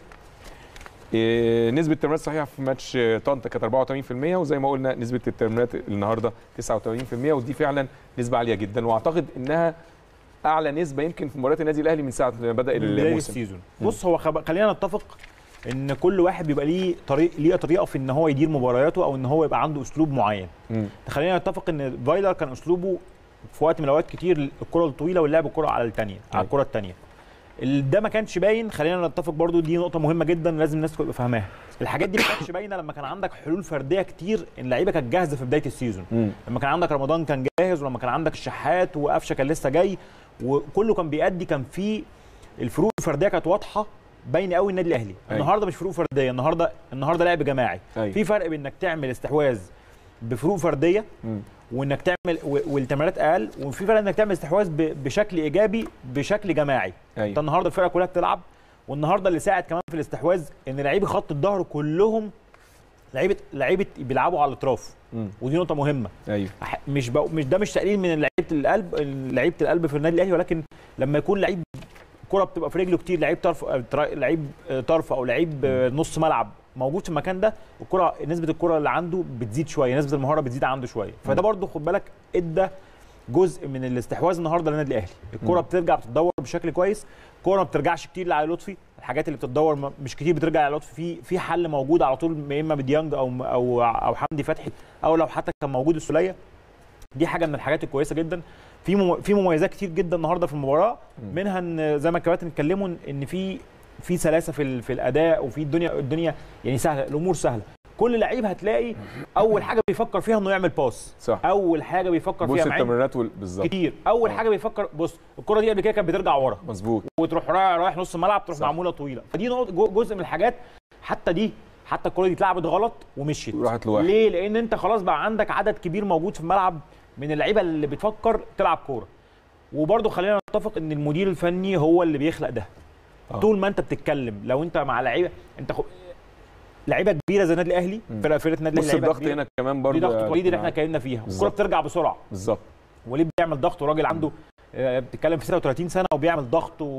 إيه، نسبه التمريرات الصحيحه في ماتش آه، طنطا كانت 84% وزي ما قلنا نسبه التمريرات النهارده 89% ودي فعلا نسبه عاليه جدا واعتقد انها اعلى نسبه يمكن في مباريات النادي الاهلي من ساعه ما بدا من بداية الموسم السيزون بص هو خب... خلينا نتفق ان كل واحد بيبقى ليه طريق ليه طريقه في ان هو يدير مبارياته او ان هو يبقى عنده اسلوب معين مم. خلينا نتفق ان فايلر كان اسلوبه في وقت من الاوقات كتير الكره الطويله واللعب الكره على الثانيه على أيوة. الكره الثانيه ده ما كانش باين خلينا نتفق برضو دي نقطه مهمه جدا لازم الناس تبقى فاهماها الحاجات دي ما كانتش باينه لما كان عندك حلول فرديه كتير ان اللعيبه كانت جاهزه في بدايه السيزون مم. لما كان عندك رمضان كان جاهز ولما كان عندك الشحات وقفشه كان لسه جاي وكله كان بيأدي كان في الفروق الفرديه كانت واضحه باينه قوي النادي الاهلي أيوة. النهارده مش فروق فرديه النهارده النهارده لعب جماعي أيوة. في فرق بين انك تعمل استحواذ بفروق فرديه مم. وانك تعمل و- والتمريرات اقل وفي فرق انك تعمل استحواذ ب- بشكل ايجابي بشكل جماعي أيوة. انت النهارده الفرقه كلها بتلعب والنهارده اللي ساعد كمان في الاستحواذ ان لعيبه خط الظهر كلهم لعيبه لعيبه بيلعبوا على الاطراف مم. ودي نقطه مهمه ايوه أح- مش بق... مش ده مش تقليل من لعيبه القلب لعيبه القلب في النادي الاهلي ولكن لما يكون لعيب كره بتبقى في رجله كتير لعيب طرف آه، ترا- لعيب آه، طرف او لعيب آه، نص ملعب موجود في المكان ده الكره نسبه الكره اللي عنده بتزيد شويه نسبه المهاره بتزيد عنده شويه فده برضو خد بالك ادى جزء من الاستحواذ النهارده للنادي الاهلي الكره بترجع بتتدور بشكل كويس الكره ما بترجعش كتير لعلي لطفي الحاجات اللي بتتدور ما- مش كتير بترجع لعلي لطفي في في حل موجود على طول يا اما بديانج او او او حمدي فتحي او لو حتى كان موجود السوليه دي حاجه من الحاجات الكويسه جدا في مم... في مميزات كتير جدا النهارده في المباراه منها ان زي ما الكباتن اتكلموا ان في في سلاسه في ال... في الاداء وفي الدنيا الدنيا يعني سهله الامور سهله كل لعيب هتلاقي اول حاجه بيفكر فيها انه يعمل باس صح اول حاجه بيفكر بص فيها معين التمريرات وال- بالظبط كتير اول آه. حاجه بيفكر بص الكره دي قبل كده كانت بترجع ورا مظبوط وتروح رايح رايح نص الملعب تروح صح. معموله طويله فدي نقطة- جو- جزء من الحاجات حتى دي حتى الكره دي اتلعبت غلط ومشيت راحت لواحد ليه لان انت خلاص بقى عندك عدد كبير موجود في الملعب من اللعيبه اللي بتفكر تلعب كوره وبرضه خلينا نتفق ان المدير الفني هو اللي بيخلق ده آه. طول ما انت بتتكلم لو انت مع لعيبه انت خ... لعيبه كبيره زي النادي الاهلي مم. فرقه فرقه النادي بص الاهلي لعيبة الضغط كبيرة. هنا كمان دي برضه ضغط وليد اللي احنا اتكلمنا فيها الكره بالظبط. بترجع بسرعه بالظبط وليد بيعمل ضغط وراجل عنده آه، بتتكلم في 36 سنه وبيعمل ضغط و...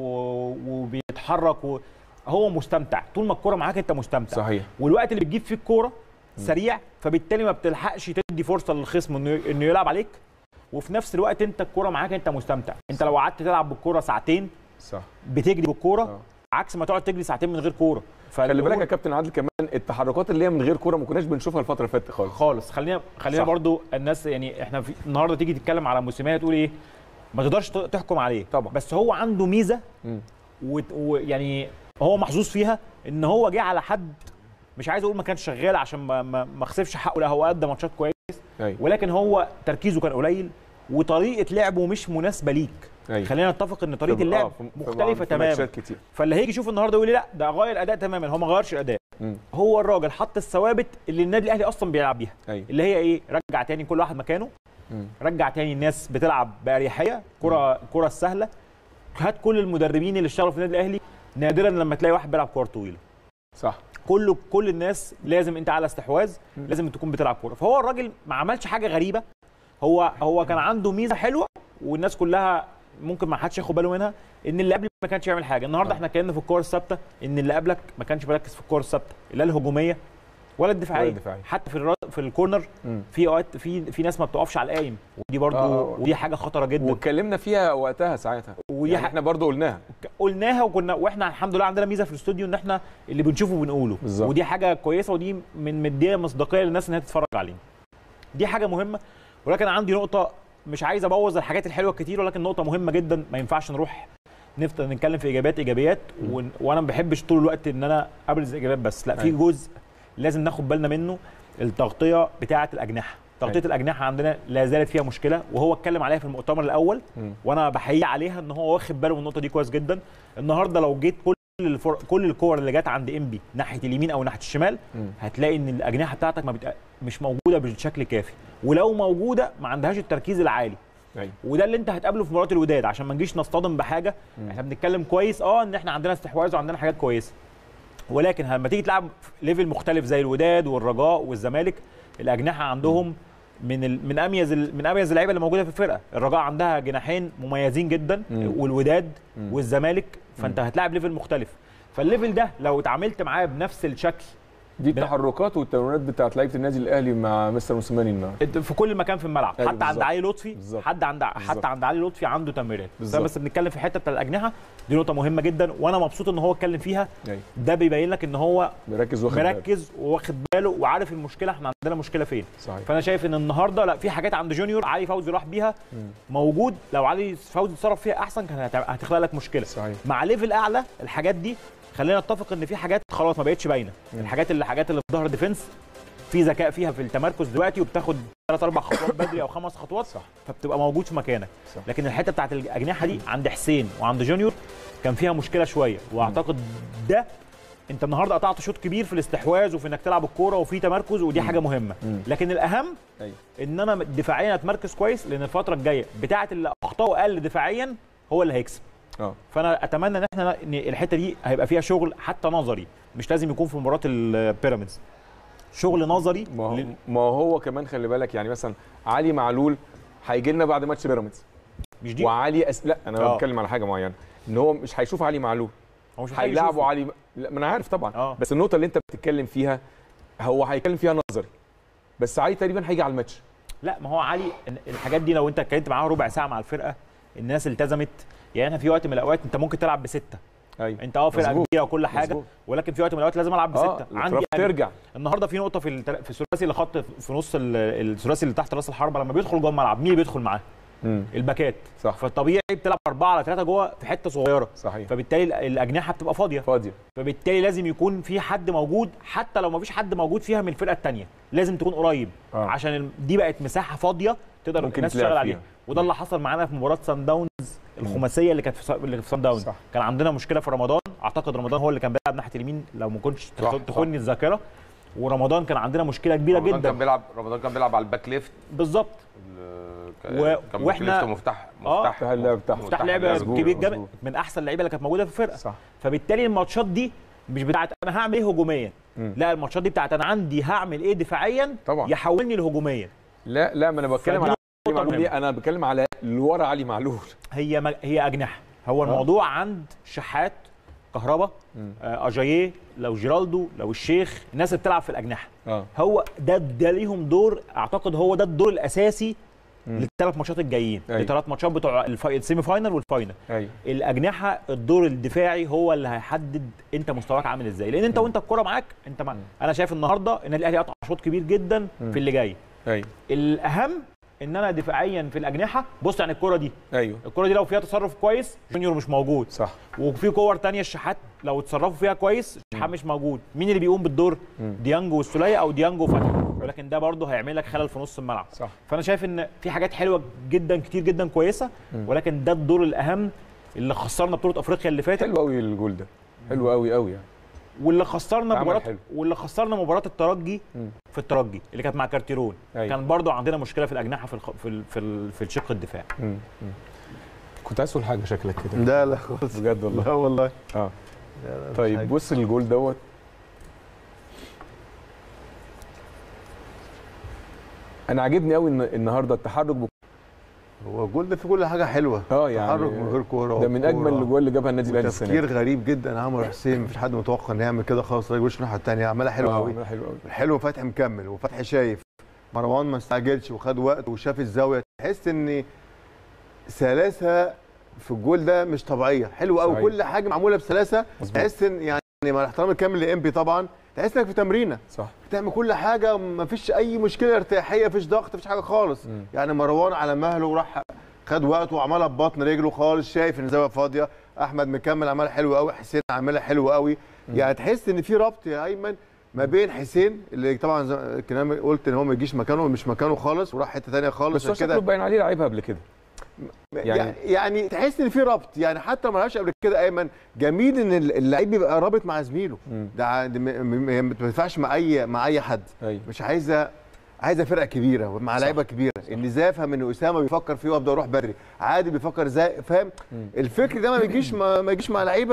وبيتحرك و... هو مستمتع طول ما الكوره معاك انت مستمتع صحيح والوقت اللي بتجيب فيه الكوره سريع فبالتالي ما بتلحقش تدي فرصه للخصم انه انه يلعب عليك وفي نفس الوقت انت الكوره معاك انت مستمتع انت لو قعدت تلعب بالكوره ساعتين صح بتجري بالكوره آه. عكس ما تقعد تجري ساعتين من غير كوره خلي بالك يا فالأمور- كابتن عادل كمان التحركات اللي هي من غير كوره ما كناش بنشوفها الفتره اللي فاتت خالص خالص خلينا خلينا صح. برضو الناس يعني احنا في النهارده تيجي تتكلم على موسيماني تقول ايه ما تقدرش ت- تحكم عليه طبعا. بس هو عنده ميزه مم. وت- ويعني هو محظوظ فيها ان هو جه على حد مش عايز اقول ما كانش شغال عشان ما ما, ما خسفش حقه لا هو ادى ماتشات كويس ايوه ولكن هو تركيزه كان قليل وطريقه لعبه مش مناسبه ليك ايوه خلينا نتفق ان طريقه في- اللعب آه، في- في- مختلفه في تماما ماتشات كتير فاللي هيجي يشوف النهارده يقول لي لا ده غير الاداء تماما هو ما غيرش الاداء مم. هو الراجل حط الثوابت اللي النادي الاهلي اصلا بيلعب بيها ايوه اللي هي ايه رجع تاني كل واحد مكانه مم. رجع تاني الناس بتلعب باريحيه كره كره السهله هات كل المدربين اللي اشتغلوا في النادي الاهلي نادرا لما تلاقي واحد بيلعب كوره طويله صح كله كل الناس لازم انت على استحواذ لازم تكون بتلعب كوره فهو الراجل ما عملش حاجه غريبه هو هو كان عنده ميزه حلوه والناس كلها ممكن ما حدش ياخد باله منها ان اللي قبل ما كانش يعمل حاجه النهارده احنا اتكلمنا في الكور الثابته ان اللي قبلك ما كانش بيركز في الكور الثابته لا الهجوميه ولا الدفاعيه ولا الدفاعية. حتى في الرا... في الكورنر مم. في اوقات في في ناس ما بتقفش على القايم ودي برضو آه. ودي حاجه خطره جدا واتكلمنا فيها وقتها ساعتها ودي يعني ح- احنا برضو قلناها قلناها وكنا واحنا الحمد لله عندنا ميزه في الاستوديو ان احنا اللي بنشوفه بنقوله بالظبط. ودي حاجه كويسه ودي من مديه مصداقيه للناس ان هي تتفرج علينا دي حاجه مهمه ولكن عندي نقطه مش عايز ابوظ الحاجات الحلوه الكتير ولكن نقطه مهمه جدا ما ينفعش نروح نفضل نتكلم في ايجابيات ايجابيات و... وانا ما بحبش طول الوقت ان انا ابرز ايجابيات بس لا في أيوة. جزء لازم ناخد بالنا منه التغطيه بتاعه الاجنحه تغطيه أيوة. الاجنحه عندنا لا زالت فيها مشكله وهو اتكلم عليها في المؤتمر الاول مم. وانا بحييه عليها ان هو واخد باله من النقطه دي كويس جدا النهارده لو جيت كل الفر... كل الكور اللي جت عند انبي ناحيه اليمين او ناحيه الشمال مم. هتلاقي ان الاجنحه بتاعتك ما بتق... مش موجوده بشكل كافي ولو موجوده ما عندهاش التركيز العالي ايوه وده اللي انت هتقابله في مباراه الوداد عشان ما نجيش نصطدم بحاجه مم. احنا بنتكلم كويس اه ان احنا عندنا استحواذ وعندنا حاجات كويسه ولكن لما تيجي تلعب في ليفل مختلف زي الوداد والرجاء والزمالك الاجنحه عندهم من ال... من اميز ال... من اميز اللعيبه اللي موجوده في الفرقه الرجاء عندها جناحين مميزين جدا مم. والوداد مم. والزمالك فانت هتلاعب ليفل مختلف فالليفل ده لو اتعاملت معاه بنفس الشكل دي بلا- التحركات والتمريرات بتاعت لعيبه النادي الاهلي مع مستر موسيماني النهارده في كل مكان في الملعب أيوة حتى عند بالظبط. علي لطفي بالظبط. حد عند بالظبط. حتى عند علي لطفي عنده تمريرات بالظبط. بس بنتكلم في الحته بتاع الاجنحه دي نقطه مهمه جدا وانا مبسوط ان هو اتكلم فيها ايوه ده بيبين لك ان هو مركز واخد باله. مركز واخد باله وعارف المشكله احنا عندنا مشكله فين صحيح فانا شايف ان النهارده لا في حاجات عند جونيور علي فوزي راح بيها مم. موجود لو علي فوزي اتصرف فيها احسن كان هت- هتخلق لك مشكله صحيح مع ليفل اعلى الحاجات دي خلينا نتفق ان في حاجات خلاص ما بقتش باينه مم. الحاجات اللي حاجات اللي في ظهر ديفنس في ذكاء فيها في التمركز دلوقتي وبتاخد ثلاث اربع خطوات بدري او خمس خطوات صح. فبتبقى موجود في مكانك صح. لكن الحته بتاعت الاجنحه دي عند حسين وعند جونيور كان فيها مشكله شويه واعتقد ده انت النهارده قطعت شوط كبير في الاستحواذ وفي انك تلعب الكوره وفي تمركز ودي حاجه مهمه مم. لكن الاهم أيوة. ان انا دفاعيا اتمركز كويس لان الفتره الجايه بتاعه اللي اخطائه اقل دفاعيا هو اللي هيكسب اه فانا اتمنى ان احنا ان الحته دي هيبقى فيها شغل حتى نظري مش لازم يكون في مباراه البيراميدز شغل نظري ما هو لل- ما هو كمان خلي بالك يعني مثلا علي معلول هيجي لنا بعد ماتش بيراميدز مش دي وعلي أس... لا انا آه. بتكلم على حاجه معينه ان هو مش هيشوف علي معلول هو مش محتاج هيلعبوا يشوفه. علي لا ما انا عارف طبعا آه. بس النقطه اللي انت بتتكلم فيها هو هيتكلم فيها نظري بس علي تقريبا هيجي على الماتش لا ما هو علي الحاجات دي لو انت اتكلمت معاه ربع ساعه مع الفرقه الناس التزمت يعني احنا في وقت من الاوقات انت ممكن تلعب بسته ايوه انت اه فرقه مظبوط. كبيره وكل حاجه مظبوط. ولكن في وقت من الاوقات لازم العب بسته اه عندي عندي أنا- ترجع النهارده في نقطه في التل... في الثلاثي اللي خط في نص ال- الثلاثي اللي تحت راس الحربه لما بيدخل جوه الملعب مين اللي بيدخل معاه؟ مم. الباكات صح فالطبيعي بتلعب 4 على 3 جوه في حته صغيره صحيح فبالتالي ال- الاجنحه بتبقى فاضيه فاضيه فبالتالي لازم يكون في حد موجود حتى لو ما فيش حد موجود فيها من الفرقه الثانيه لازم تكون قريب آه. عشان ال- دي بقت مساحه فاضيه تقدر ممكن الناس تلعب تشتغل عليها فيها. وده اللي حصل معانا في مباراه سان داونز الخماسيه اللي كانت في سا- اللي في سان داونز صح. كان عندنا مشكله في رمضان اعتقد رمضان هو اللي كان بيلعب ناحيه اليمين لو ما كنتش صح، صح. تخوني الذاكره ورمضان كان عندنا مشكله كبيره رمضان جدا كان بيلعب رمضان كان بيلعب على الباك ليفت بالظبط ال- و- كان وإحنا- باك ليفت مفتاح آه. مفتاح مفتاح اللعب بتاعهم. مفتاح لعبه مظبوط، كبير جامد مظبوط. من احسن اللعيبه اللي كانت موجوده في الفرقه صح فبالتالي الماتشات دي مش بتاعت انا هعمل ايه هجوميا مم. لا الماتشات دي بتاعت انا عندي هعمل ايه دفاعيا طبعا يحولني لهجوميا لا لا ما انا بتكلم فدي على علي نقطة معلول مهمة. ليه انا بتكلم على اللي ورا علي معلول هي مج... هي اجنحه هو الموضوع عند شحات كهربا مم. آه، اجاييه لو جيرالدو لو الشيخ الناس اللي بتلعب في الاجنحه اه هو ده ده ليهم دور اعتقد هو ده الدور الاساسي مم. للثلاث ماتشات الجايين أيوة. الثلاث ماتشات بتوع الف... السيمي فاينل والفاينل ايوه الاجنحه الدور الدفاعي هو اللي هيحدد انت مستواك عامل ازاي لان انت وانت الكوره معاك انت مع... انا شايف النهارده النادي الاهلي قطع شوط كبير جدا مم. في اللي جاي ايوه الاهم ان انا دفاعيا في الاجنحه بص يعني الكره دي ايوه الكره دي لو فيها تصرف كويس جونيور مش موجود صح وفي كور تانية الشحات لو اتصرفوا فيها كويس الشحات مش موجود مين اللي بيقوم بالدور ديانجو والسوليه او ديانجو وفتحي ولكن ده برضه هيعمل لك خلل في نص الملعب صح فانا شايف ان في حاجات حلوه جدا كتير جدا كويسه ولكن ده الدور الاهم اللي خسرنا بطوله افريقيا اللي فاتت حلو قوي الجول ده حلو قوي قوي يعني واللي خسرنا عمل مباراه حلو. واللي خسرنا مباراه الترجي مم. في الترجي اللي كانت مع كارتيرون أيوة. كان برضو عندنا مشكله في الاجنحه في الخ... في ال... في, ال... في الشق الدفاعي مم. مم. كنت عايز تقول حاجه شكلك كده لا لا خالص بجد والله لا والله اه لا لا مش طيب حاجة. بص الجول دوت انا عاجبني قوي ان النهارده التحرك بك... هو الجول ده في كل حاجه حلوه اه يعني تحرك من غير كوره ده من اجمل وكورة. الاجوال اللي جابها النادي الاهلي السنه تفكير دي غريب جدا عمرو حسين مفيش حد متوقع انه يعمل كده خالص الراجل وش الناحيه الثانيه عملها حلو آه، قوي عملها حلو قوي حلو فتحي مكمل وفتحي شايف مروان ما استعجلش وخد وقت وشاف الزاويه تحس ان سلاسه في الجول ده مش طبيعيه حلو قوي صحيح. كل حاجه معموله بسلاسه مظبوط. تحس ان يعني مع الاحترام الكامل لامبي طبعا تحس انك في تمرينه صح بتعمل كل حاجه ما فيش اي مشكله ارتياحيه مفيش ضغط مفيش حاجه خالص مم. يعني مروان على مهله وراح خد وقته وعملها ببطن رجله خالص شايف ان الزاويه فاضيه احمد مكمل عملها حلو قوي حسين عملها حلو قوي يعني تحس ان في ربط يا ايمن ما بين حسين اللي طبعا زي كلام قلت ان هو ما يجيش مكانه مش مكانه خالص وراح حته ثانيه خالص بس هو عشان شكله باين عليه لعيبها قبل كده يعني يعني- يعني تحس ان في ربط يعني حتى ما لهاش قبل كده ايمن جميل ان اللعيب يبقى رابط مع زميله مم. ده ع- ده م- م- هي ما تنفعش مع اي مع اي حد ايوه مش عايزه عايزه فرقه كبيره مع صح. لعيبه كبيره ان ازاي افهم ان اسامه بيفكر فيه وابدا اروح بدري عادي بيفكر ازاي فاهم مم. الفكر ده ما بيجيش ما, ما يجيش مع لعيبه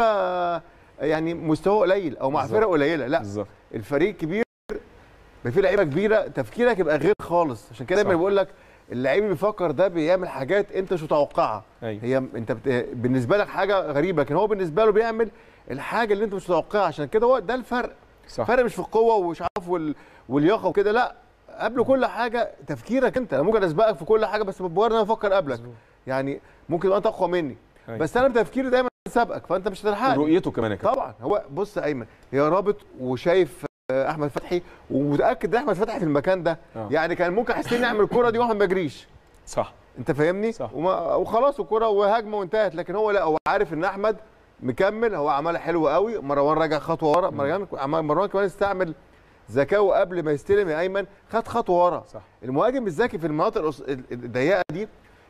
يعني مستوى قليل او مع بالظبط. فرق قليله لا بالظبط الفريق كبير يبقى فيه لعيبه كبيره تفكيرك يبقى غير خالص عشان كده صح. دايما بقول لك اللعيب اللي بيفكر ده بيعمل حاجات انت مش متوقعها ايوه هي انت بت... بالنسبه لك حاجه غريبه لكن هو بالنسبه له بيعمل الحاجه اللي انت مش متوقعها عشان كده هو ده الفرق صح فرق مش في القوه ومش عارف وال... واللياقه وكده لا قبل كل حاجه تفكيرك انت انا ممكن اسبقك في كل حاجه بس بمجرد ان انا افكر قبلك يعني ممكن تبقى انت اقوى مني أيوة. بس انا بتفكيري دايما سابقك فانت مش هتلحقني رؤيته كمان يا كابتن طبعا هو بص يا ايمن هي رابط وشايف آه، احمد فتحي ومتاكد ان احمد فتحي في المكان ده آه. يعني كان ممكن حسين يعمل الكره دي واحمد ما يجريش صح انت فاهمني صح. وما وخلاص الكره وهجمه وانتهت لكن هو لا هو عارف ان احمد مكمل هو عملها حلو قوي مروان رجع خطوه ورا مروان مروان كمان استعمل ذكاؤه قبل ما يستلم يا ايمن خد خطوه ورا صح المهاجم الذكي في المناطق القص- الضيقه دي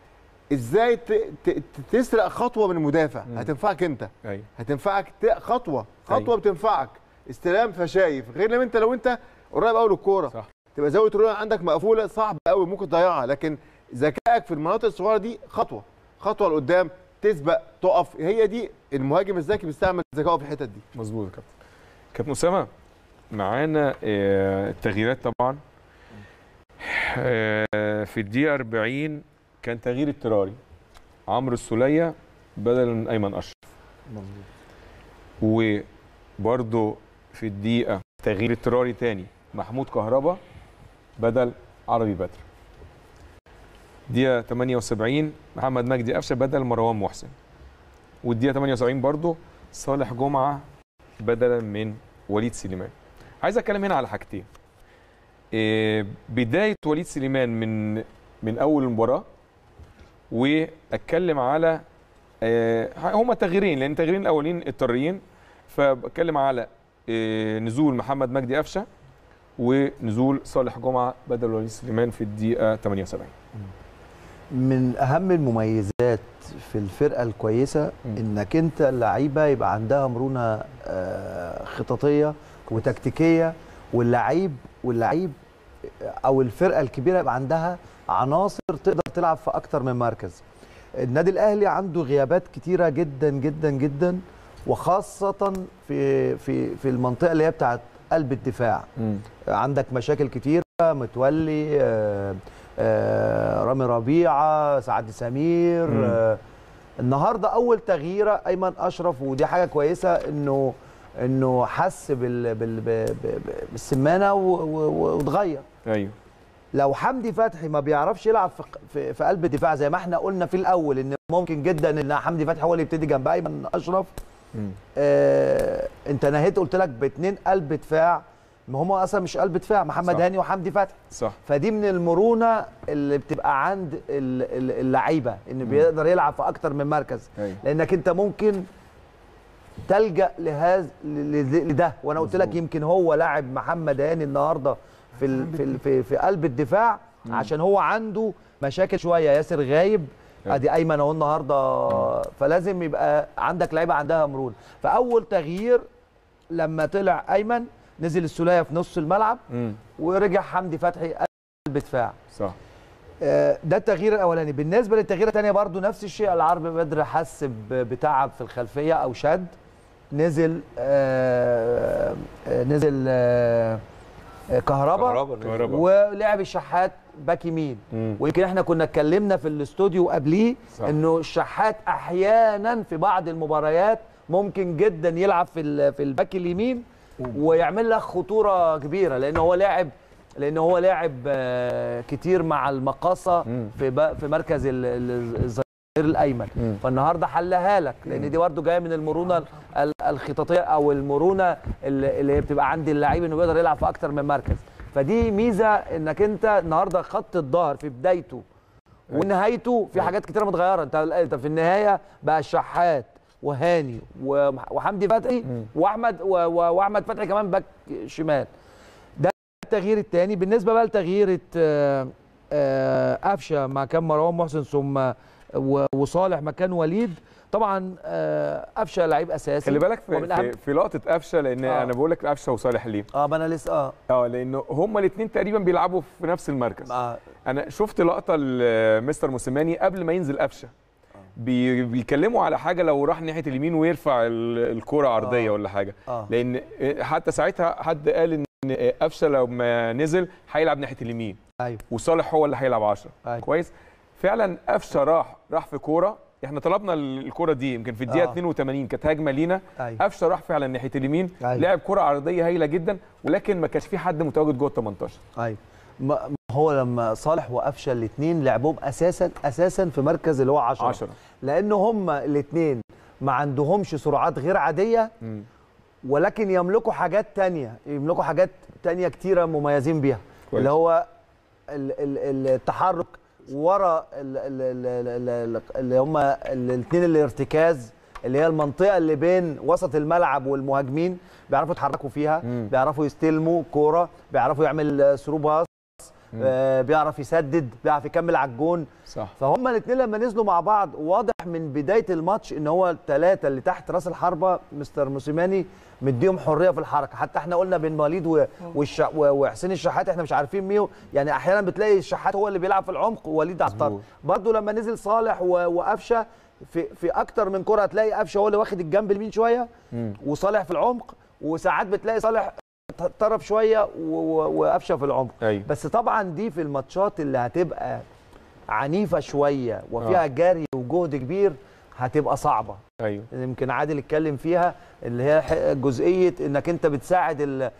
ازاي ت- ت- ت- تسرق خطوه من المدافع مم. هتنفعك انت ايوه هتنفعك ت- خطوه خطوه أيوة. بتنفعك استلام فشايف غير لما انت لو انت قريب قوي للكوره صح. تبقى زاويه الرؤيه عندك مقفوله صعب قوي ممكن تضيعها لكن ذكائك في المناطق الصغيره دي خطوه خطوه لقدام تسبق تقف هي دي المهاجم الذكي بيستعمل ذكائه في الحتت دي مظبوط يا كابتن كابتن اسامه معانا آه، التغييرات طبعا آه، في الدقيقه 40 كان تغيير اضطراري عمرو السوليه بدل من ايمن اشرف وبرده في الدقيقه تغيير اضطراري تاني محمود كهربا بدل عربي بدر دقيقه 78 محمد مجدي قفشه بدل مروان محسن والدقيقه 78 برضه صالح جمعه بدلا من وليد سليمان عايز اتكلم هنا على حاجتين إيه، بدايه وليد سليمان من من اول المباراه واتكلم على آه، هما تغييرين لان التغييرين الاولين اضطراريين فبتكلم على آه، نزول محمد مجدي قفشه ونزول صالح جمعه بدل وليد سليمان في الدقيقه 78 من اهم المميزات في الفرقه الكويسه مم. انك انت اللعيبه يبقى عندها مرونه آه، خططيه وتكتيكيه واللعيب واللعيب او الفرقه الكبيره يبقى عندها عناصر تقدر تلعب في اكتر من مركز النادي الاهلي عنده غيابات كتيره جدا جدا جدا وخاصه في في في المنطقه اللي هي بتاعت قلب الدفاع عندك مشاكل كتيرة متولي آه، آه، رامي ربيعة سعد سمير مم. آه، النهارده أول تغييرة أيمن أشرف ودي حاجة كويسة إنه إنه حس بال بال ب- ب- بالسمانة و- و- واتغير ايوه لو حمدي فتحي ما بيعرفش يلعب في في, في قلب الدفاع زي ما احنا قلنا في الأول إن ممكن جدا إن حمدي فتحي هو اللي يبتدي جنب أيمن أشرف مم. آه، انت نهيت قلت لك باثنين قلب دفاع ما هم اصلا مش قلب دفاع محمد صح. هاني وحمدي فتحي صح فدي من المرونه اللي بتبقى عند ال- ال- اللعيبه ان بيقدر يلعب في اكتر من مركز أيوة. لانك انت ممكن تلجا لهذا لده وانا قلت لك يمكن هو لاعب محمد هاني النهارده في ال في ال في, في قلب الدفاع عشان هو عنده مشاكل شويه ياسر غايب أيوة. ادي ايمن اهو النهارده فلازم يبقى عندك لعيبه عندها مرونه فاول تغيير لما طلع ايمن نزل السوليه في نص الملعب مم. ورجع حمدي فتحي قلب دفاع صح آه، ده التغيير الاولاني بالنسبه للتغيير الثاني برضو نفس الشيء العرب بدر حس ب- بتعب في الخلفيه او شد نزل آه آه، نزل آه آه، كهربا كهربا كهربا. ولعب الشحات باك يمين مم. ويمكن احنا كنا اتكلمنا في الاستوديو قبليه صح. انه الشحات احيانا في بعض المباريات ممكن جدا يلعب في ال- في الباك اليمين ويعمل لك خطوره كبيره لان هو لاعب لان هو لاعب آه، كتير مع المقاصه مم. في ب- في مركز ال- ال- الظهير الايمن مم. فالنهارده حلها لك لان دي برده جايه من المرونه ال- الخططيه او المرونه اللي اللي هي بتبقى عند اللعيب انه بيقدر يلعب في اكتر من مركز فدي ميزه انك انت النهارده خط الظهر في بدايته ونهايته في حاجات كتيره متغيره انت انت في النهايه بقى الشحات وهاني ومح- وحمدي فتحي واحمد و- و- واحمد فتحي كمان باك شمال ده التغيير الثاني بالنسبه بقى لتغيير آه، آه، قفشه مكان مروان محسن ثم و- وصالح مكان وليد طبعا آه، قفشه لعيب اساسي خلي بالك في, ومن أهم- في, في لقطه قفشه لان آه. انا بقول لك قفشه وصالح ليه اه ما انا لسه اه اه لانه هما الاثنين تقريبا بيلعبوا في نفس المركز آه. انا شفت لقطه لمستر موسيماني قبل ما ينزل قفشه بي بيتكلموا على حاجه لو راح ناحيه اليمين ويرفع ال- الكره عرضيه آه. ولا حاجه آه. لان حتى ساعتها حد قال ان قفشه لما نزل هيلعب ناحيه اليمين ايوه وصالح هو اللي هيلعب 10 أيوة. كويس فعلا قفشه راح راح في كوره احنا طلبنا الكوره دي يمكن في الدقيقه آه. 82 كانت هجمه لينا ايوه قفشه راح فعلا ناحيه اليمين أيوة. لعب كره عرضيه هايله جدا ولكن ما كانش في حد متواجد جوه ال 18 ايوه ما ما هو لما صالح وقفشه الاثنين لعبهم اساسا اساسا في مركز اللي هو 10 10 لان هم الاثنين ما عندهمش سرعات غير عاديه ولكن يملكوا حاجات تانية يملكوا حاجات تانية كتيرة مميزين بيها كويس. اللي هو ال- ال- التحرك ورا ال- ال- ال- ال- ال- اللي هم الاثنين الارتكاز اللي هي المنطقة اللي بين وسط الملعب والمهاجمين بيعرفوا يتحركوا فيها مم. بيعرفوا يستلموا كورة بيعرفوا يعمل ثرو باس آه، بيعرف يسدد بيعرف يكمل على الجون صح فهم الاثنين لما نزلوا مع بعض واضح من بدايه الماتش ان هو الثلاثه اللي تحت راس الحربه مستر موسيماني مديهم حريه في الحركه حتى احنا قلنا بين وليد و- والش... و- وحسين الشحات احنا مش عارفين مين يعني احيانا بتلاقي الشحات هو اللي بيلعب في العمق ووليد على الطرف برضه لما نزل صالح و... وقفشه في في اكتر من كره هتلاقي قفشه هو اللي واخد الجنب اليمين شويه وصالح في العمق وساعات بتلاقي صالح طرف شويه و- و- وقفشه في العمق ايوه بس طبعا دي في الماتشات اللي هتبقى عنيفه شويه وفيها آه. جري وجهد كبير هتبقى صعبه ايوه يمكن عادل اتكلم فيها اللي هي ح- جزئيه انك انت بتساعد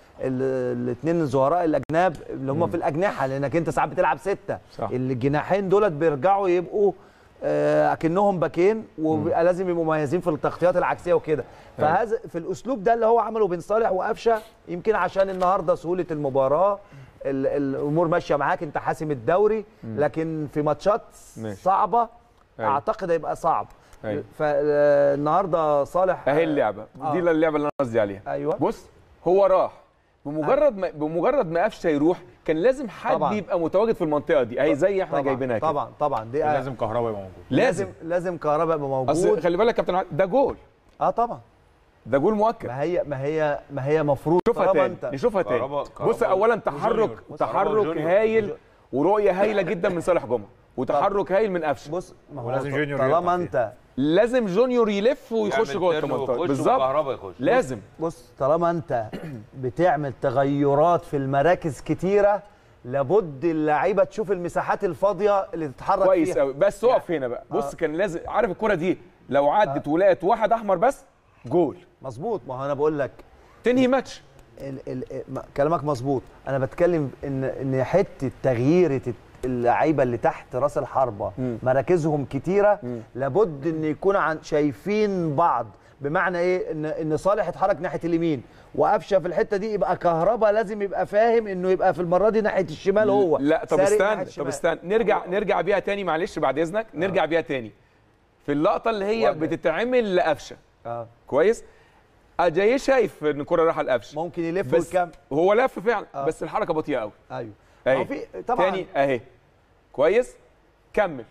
الاثنين الزهراء الاجناب اللي هم في الاجنحه لانك انت ساعات بتلعب سته صح. الجناحين دولت بيرجعوا يبقوا آه، اكنهم باكين وبيبقى لازم يبقوا مميزين في التغطيات العكسيه وكده فهذا في الاسلوب ده اللي هو عمله بين صالح وقفشه يمكن عشان النهارده سهوله المباراه ال- الامور ماشيه معاك انت حاسم الدوري لكن في ماتشات ماشي. صعبه أيوة. اعتقد هيبقى صعب أيوة. فالنهارده صالح اهي اللعبه آه. دي اللعبه اللي انا قصدي عليها ايوه بص هو راح بمجرد ما بمجرد ما قفشه يروح كان لازم حد طبعاً. يبقى متواجد في المنطقه دي اهي زي احنا طبعا جايبينها كده طبعا طبعا دي لازم كهرباء يبقى موجود لازم لازم لازم كهرباء يبقى اصل موجود خلي بالك يا كابتن عادل، ده جول اه طبعا ده جول مؤكد ما هي ما هي ما هي مفروض نشوفها طالما تاني انت نشوفها تاني كهربا- بص كهربا اولا تحرك وجونيور. تحرك كهربا وجونيور. هايل ورؤيه هايله جدا من صالح جمعه وتحرك هايل من قفشه بص ما هو ولازم جونيور طالما يقطع انت لازم جونيور يلف ويخش يعمل جوه ال تيرن 18 ويخش بالظبط وكهربا يخش لازم بص طالما انت بتعمل تغيرات في المراكز كتيره لابد اللعيبه تشوف المساحات الفاضيه اللي تتحرك كويس فيها قوي بس اقف هنا بقى بص كان لازم عارف الكره دي لو عدت ولقت واحد احمر بس جول مظبوط ما هو انا بقول لك تنهي ماتش ال ال م- كلامك مظبوط انا بتكلم ان ان حته تغيير اللعيبه اللي تحت راس الحربه مم. مراكزهم كتيره مم. لابد ان يكون عن شايفين بعض بمعنى ايه ان ان صالح اتحرك ناحيه اليمين وقفشه في الحته دي يبقى كهربا لازم يبقى فاهم انه يبقى في المره دي ناحيه الشمال هو لا طب سارق ناحية استنى طب الشمال. استنى نرجع نرجع بيها تاني معلش بعد اذنك نرجع بيها تاني في اللقطه اللي هي واضح. بتتعمل لقفشه اه كويس اجاي شايف ان الكره رايحه لقفشه ممكن يلف بس ويكمل هو لف فعلا آه. بس الحركه بطيئه قوي ايوه اهي هو في طبعا تاني اهي كويس كمل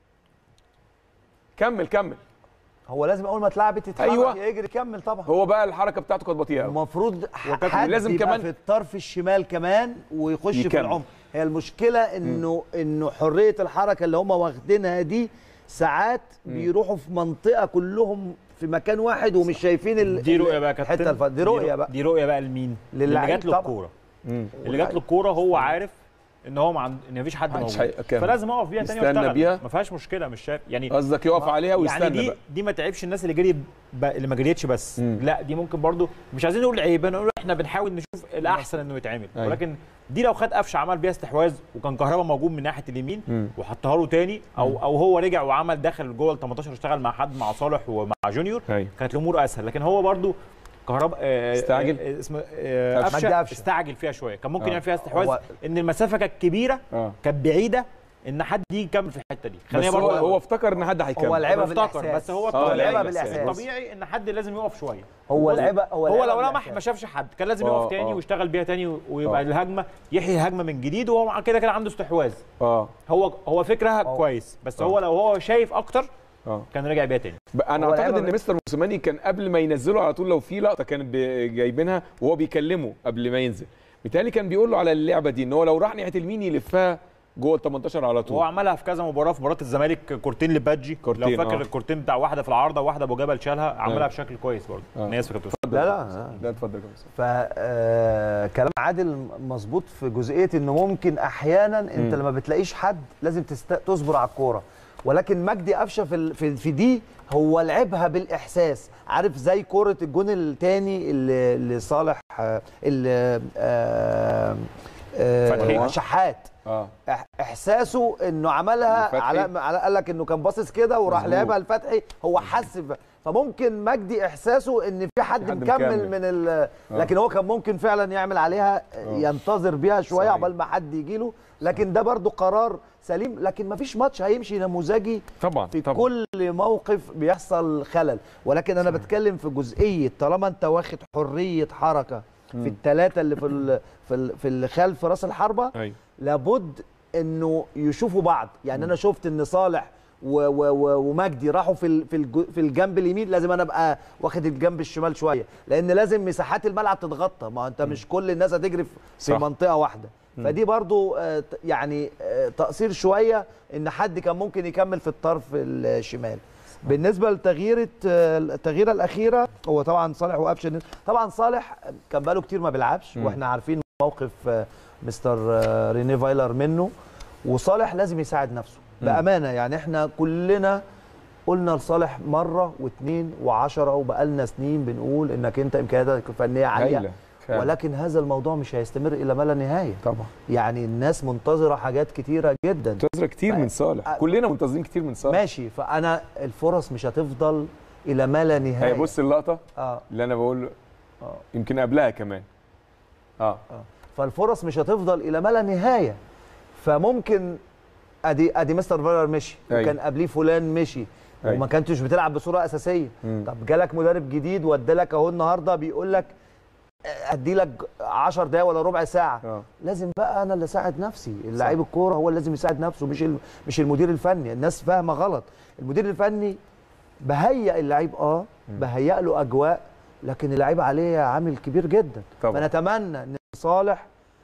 كمل كمل هو لازم اول ما اتلعبت تتحرك أيوة. يجري كمل طبعا هو بقى الحركه بتاعته كانت بطيئه قوي المفروض وكانت حد لازم يبقى كمان- في الطرف الشمال كمان ويخش في يكمل. العمق هي المشكله انه انه حريه الحركه اللي هم واخدينها دي ساعات بيروحوا في منطقه كلهم في مكان واحد ومش شايفين ال- دي ال- رؤيه بقى يا كابتن الحته الف... دي رؤيه بقى دي رؤيه بقى لمين؟ اللي للعيب جات له طبعا. الكوره اللي جات له الكوره هو عارف ان هو مع... ان مفيش حد محدش موجود هيكمل. فلازم اقف بيها تاني يستنى واشتغل بيها. ما فيهاش مشكله مش شايف يعني قصدك يقف عليها ويستنى يعني دي بقى دي ما تعبش الناس اللي جري ب... اللي ما جريتش بس مم. لا دي ممكن برضو مش عايزين نقول عيب نقول احنا بنحاول نشوف الاحسن انه يتعمل أيوة. ولكن دي لو خد قفشه عمل بيها استحواذ وكان كهربا موجود من ناحيه اليمين مم. وحطها له تاني او او هو رجع وعمل دخل جوه ال 18 اشتغل مع حد مع صالح ومع جونيور أيوة. كانت الامور اسهل لكن هو برضو كهربا آه، استعجل؟ آه، اسمه آه، مجدي قفشه قفشة. استعجل فيها شويه كان ممكن آه. يعمل فيها استحواذ هو- ان المسافه كانت كبيره اه كانت بعيده ان حد يجي يكمل في الحته دي بس خلينا هو, برضو هو افتكر ان حد هيكمل هو لعبها هو افتكر بالإحساس. بس هو آه، الطبيعي لعبها بالإحساس. الطبيعي ان حد لازم يقف شويه هو بص، لعبها هو, هو لعبها لو لمح بالإحساس. ما شافش حد كان لازم آه، يقف تاني آه. ويشتغل بيها تاني ويبقى آه. الهجمه يحيي الهجمه من جديد وهو مع كده كده عنده استحواذ اه هو هو فكرها كويس بس هو لو هو شايف اكتر اه كان رجع بيها تاني بقى انا هو اعتقد لعبها ان مستر موسيماني كان قبل ما ينزله على طول لو في لقطه كانت ب- جايبينها وهو بيكلمه قبل ما ينزل بالتالي كان بيقول له على اللعبه دي ان هو لو راح ناحيه اليمين يلفها جوه ال 18 على وهو طول عملها في كذا مباراه في مباراه الزمالك كورتين لبادجي كورتين، لو فاكر آه. الكورتين بتاع واحده في العارضه وواحده ابو جبل شالها عملها آه. بشكل كويس برضه آه. انا اسف يا كابتن لا لا لا اتفضل يا كابتن فكلام عادل مظبوط في جزئيه انه ممكن احيانا انت مم. لما بتلاقيش حد لازم تست... تصبر على الكوره ولكن مجدي قفشه في ال- في, في دي هو لعبها بالاحساس عارف زي كوره الجون الثاني اللي, اللي صالح آه، اللي آه، فتحي. آه شحات اه إح- احساسه انه عملها لفتحي. على على قال لك انه كان باصص كده وراح مظبوط. لعبها لفتحي هو حس ب- فممكن مجدي احساسه ان في حد, في حد مكمل, مكمل. من ال لكن هو كان ممكن فعلا يعمل عليها ينتظر بيها شويه صحيح. عقبال ما حد يجي له لكن ده برضو قرار سليم لكن ما فيش ماتش هيمشي نموذجي طبعا في طبعا كل موقف بيحصل خلل ولكن انا بتكلم في جزئيه طالما انت واخد حريه حركه في الثلاثه اللي في ال في ال في اللي خلف راس الحربه ايوه لابد انه يشوفوا بعض يعني انا شفت ان صالح و و و ومجدي راحوا في ال- في الج- في الجنب اليمين لازم انا ابقى واخد الجنب الشمال شويه لان لازم مساحات الملعب تتغطى ما انت مش كل الناس هتجري في- في صح. منطقه واحده فدي برضو آه، ت- يعني آه، تقصير شويه ان حد كان ممكن يكمل في الطرف الشمال بالنسبه لتغييره آه، التغييره الاخيره هو طبعا صالح وقفشه طبعا صالح كان بقاله كتير ما بيلعبش مم. واحنا عارفين موقف آه، مستر آه، ريني فايلر منه وصالح لازم يساعد نفسه بامانه يعني احنا كلنا قلنا لصالح مره واثنين وعشرة وبقالنا سنين بنقول انك انت امكانياتك الفنيه عاليه هايله فعلا. ولكن هذا الموضوع مش هيستمر الى ما لا نهايه طبعا يعني الناس منتظره حاجات كتيره جدا منتظره كتير من صالح كلنا منتظرين كتير من صالح ماشي فانا الفرص مش هتفضل الى ما لا نهايه هي بص اللقطه اه اللي انا بقول اه يمكن قبلها كمان اه فالفرص مش هتفضل الى ما لا نهايه فممكن ادي ادي مستر فايلر مشي أيوة. وكان قبليه فلان مشي أيوة. وما كنتش بتلعب بصوره اساسيه مم. طب جالك مدرب جديد وادالك اهو النهارده بيقول لك ادي لك 10 دقايق ولا ربع ساعه اه لازم بقى انا اللي اساعد نفسي اللاعب الكوره هو اللي لازم يساعد نفسه مش ال- مش المدير الفني الناس فاهمه غلط المدير الفني بهيئ اللعيب اه بهيئ له اجواء لكن اللعيب عليه عامل كبير جدا طبعا. فنتمنى ان صالح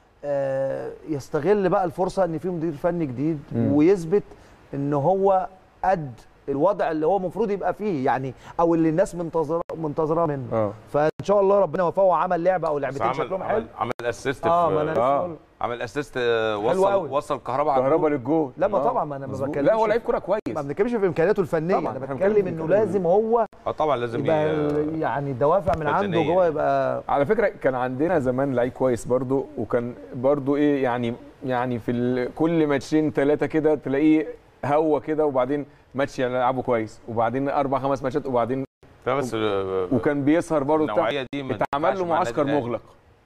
آه، يستغل بقى الفرصه ان في مدير فني جديد مم. ويثبت ان هو قد الوضع اللي هو المفروض يبقى فيه يعني او اللي الناس منتظره منتظره منه اه فان شاء الله ربنا يوفقه عمل لعبه او بس لعبتين عمل شكلهم حلو عمل, عمل اسيست اه ما انا لسه آه. بقول- عمل اسيست حلو وصل أوي. وصل كهربا على كهربا الجول. للجول لا ما آه. طبعا ما انا ما مظبوط. بتكلمش لا هو لعيب كوره كويس ما بنتكلمش في امكانياته الفنيه طبعاً، انا إحنا بتكلم بنتكلم انه في الكلام لازم هو اه طبعا لازم يبقى ي- يعني الدوافع من عنده بدنية. جوه يبقى على فكره كان عندنا زمان لعيب كويس برضو وكان برضو ايه يعني يعني في ال- كل ماتشين ثلاثه كده تلاقيه هوا كده وبعدين ماتش يلعبه كويس وبعدين اربع خمس ماتشات وبعدين لا بس آه، وكان بيسهر برضه بتاع النوعيه دي ما اتعمل تنفعش له مع معسكر النادي الأهلي. مغلق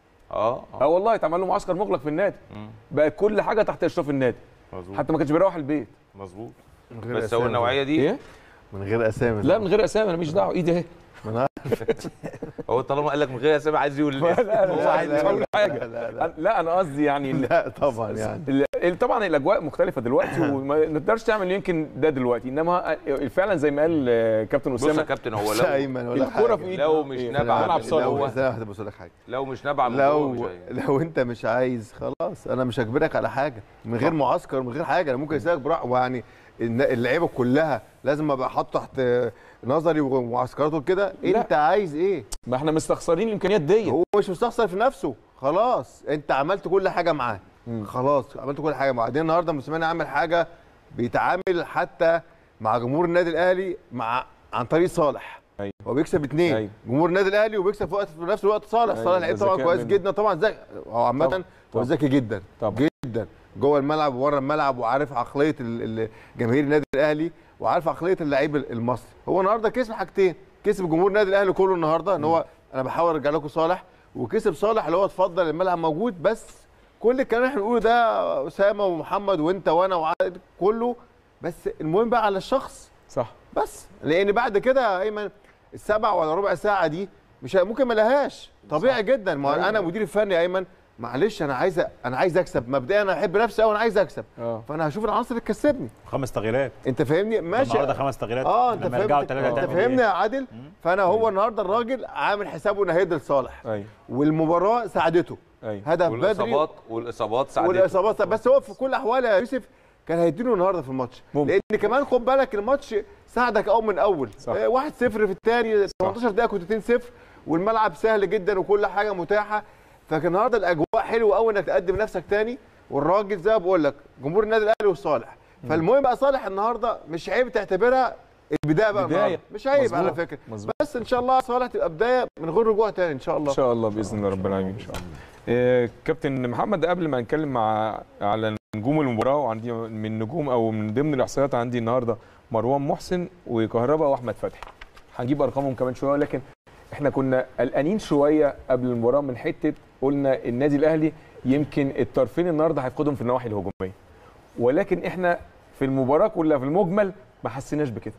اه اه والله اتعمل له معسكر مغلق في النادي مم. بقت كل حاجه تحت اشراف النادي مظبوط حتى ما كانش بيروح البيت مظبوط من غير بس أسامي. هو النوعيه دي ايه من غير اسامي لا من غير اسامي انا مش دعوه ايدي اهي من غير هو طالما قال لك من غير اسامي عايز يقول لا لا انا مش لا، عايز لا، اقول لا، حاجه لا، لا. لا انا قصدي يعني إن لا طبعا يعني ال- ال- طبعا الاجواء مختلفه دلوقتي وما نقدرش تعمل يمكن ده دلوقتي انما فعلا زي ما قال آه، كابتن بص يا اسامه كابتن هو مش لو ايمن ولا الكوره حاجة. في ايد لو مش إيه، نابعة ملعب من صالح لو جوه. ثانية واحدة بص لك حاجه لو مش نابعه من جوه مش لو هي- لو انت مش عايز خلاص انا مش هجبرك على حاجه من غير معسكر من غير حاجه انا ممكن اسيبك براحه ويعني الن- اللعيبه كلها لازم ابقى حاطط تحت نظري ومعسكرات وكده لا. انت عايز ايه ما احنا مستخسرين الامكانيات دي هو مش مستخسر في نفسه خلاص انت عملت كل حاجه معاه خلاص عملت كل حاجه معاه بعدين النهارده موسيماني عامل حاجه بيتعامل حتى مع جمهور النادي الاهلي مع عن طريق صالح أيوة. هو بيكسب اثنين أيوة. جمهور النادي الاهلي وبيكسب في وقت في نفس الوقت صالح أيوة، صالح ده لعيب طبعا ذكاء كويس منه. جدا طبعا ذكي هو عامه طبعاً. هو ذكي جدا طبعا جدا جوه الملعب وبره الملعب وعارف عقليه ال- ال- جماهير النادي الاهلي وعارف عقليه اللعيب المصري هو النهارده كسب حاجتين كسب جمهور النادي الاهلي كله النهارده ان هو انا بحاول ارجع لكم صالح وكسب صالح اللي هو اتفضل الملعب موجود بس كل الكلام اللي احنا بنقوله ده اسامه ومحمد وانت وانا وعادل كله بس المهم بقى على الشخص صح بس لان بعد كده يا ايمن السبع ولا ربع ساعه دي مش ه- ممكن ما لهاش طبيعي جدا ما هو أيوة. انا مدير الفني يا ايمن معلش انا عايز أ- انا عايز اكسب مبدئيا انا احب نفسي قوي انا عايز اكسب اه فانا هشوف العناصر اللي تكسبني خمس تغييرات انت فاهمني ماشي النهارده خمس تغييرات اه انت لما يرجعوا فهمت ثلاثه انت تعمل فاهمني إيه؟ يا عادل فانا هو النهارده الراجل عامل حسابه انه هيدي لصالح ايوه والمباراه ساعدته ايوه هدف بدري والاصابات والاصابات ساعدته والاصابات بس هو في كل الاحوال يا يوسف كان هيديله النهارده في الماتش ممكن. لان كمان خد بالك الماتش ساعدك اول من اول صح. 1 0 في الثاني 18 دقيقه كنت 2 0 والملعب سهل جدا وكل حاجه متاحه فكان النهارده الاجواء حلوه قوي انك تقدم نفسك تاني والراجل زي ما بقول لك جمهور النادي الاهلي وصالح فالمهم بقى صالح النهارده مش عيب تعتبرها البدايه بقى بداية. النهاردة. مش عيب مظبوط. على فكره مظبوط بس ان شاء الله صالح تبقى بدايه من غير رجوع تاني ان شاء الله ان شاء الله باذن الله رب العالمين ان شاء الله آه، كابتن محمد قبل ما نتكلم مع على نجوم المباراه وعندي من نجوم او من ضمن الاحصائيات عندي النهارده مروان محسن وكهربا واحمد فتحي هنجيب ارقامهم كمان شويه ولكن احنا كنا قلقانين شويه قبل المباراه من حته قلنا النادي الاهلي يمكن الطرفين النهارده هيفقدهم في النواحي الهجوميه ولكن احنا في المباراه كلها في المجمل ما حسيناش بكده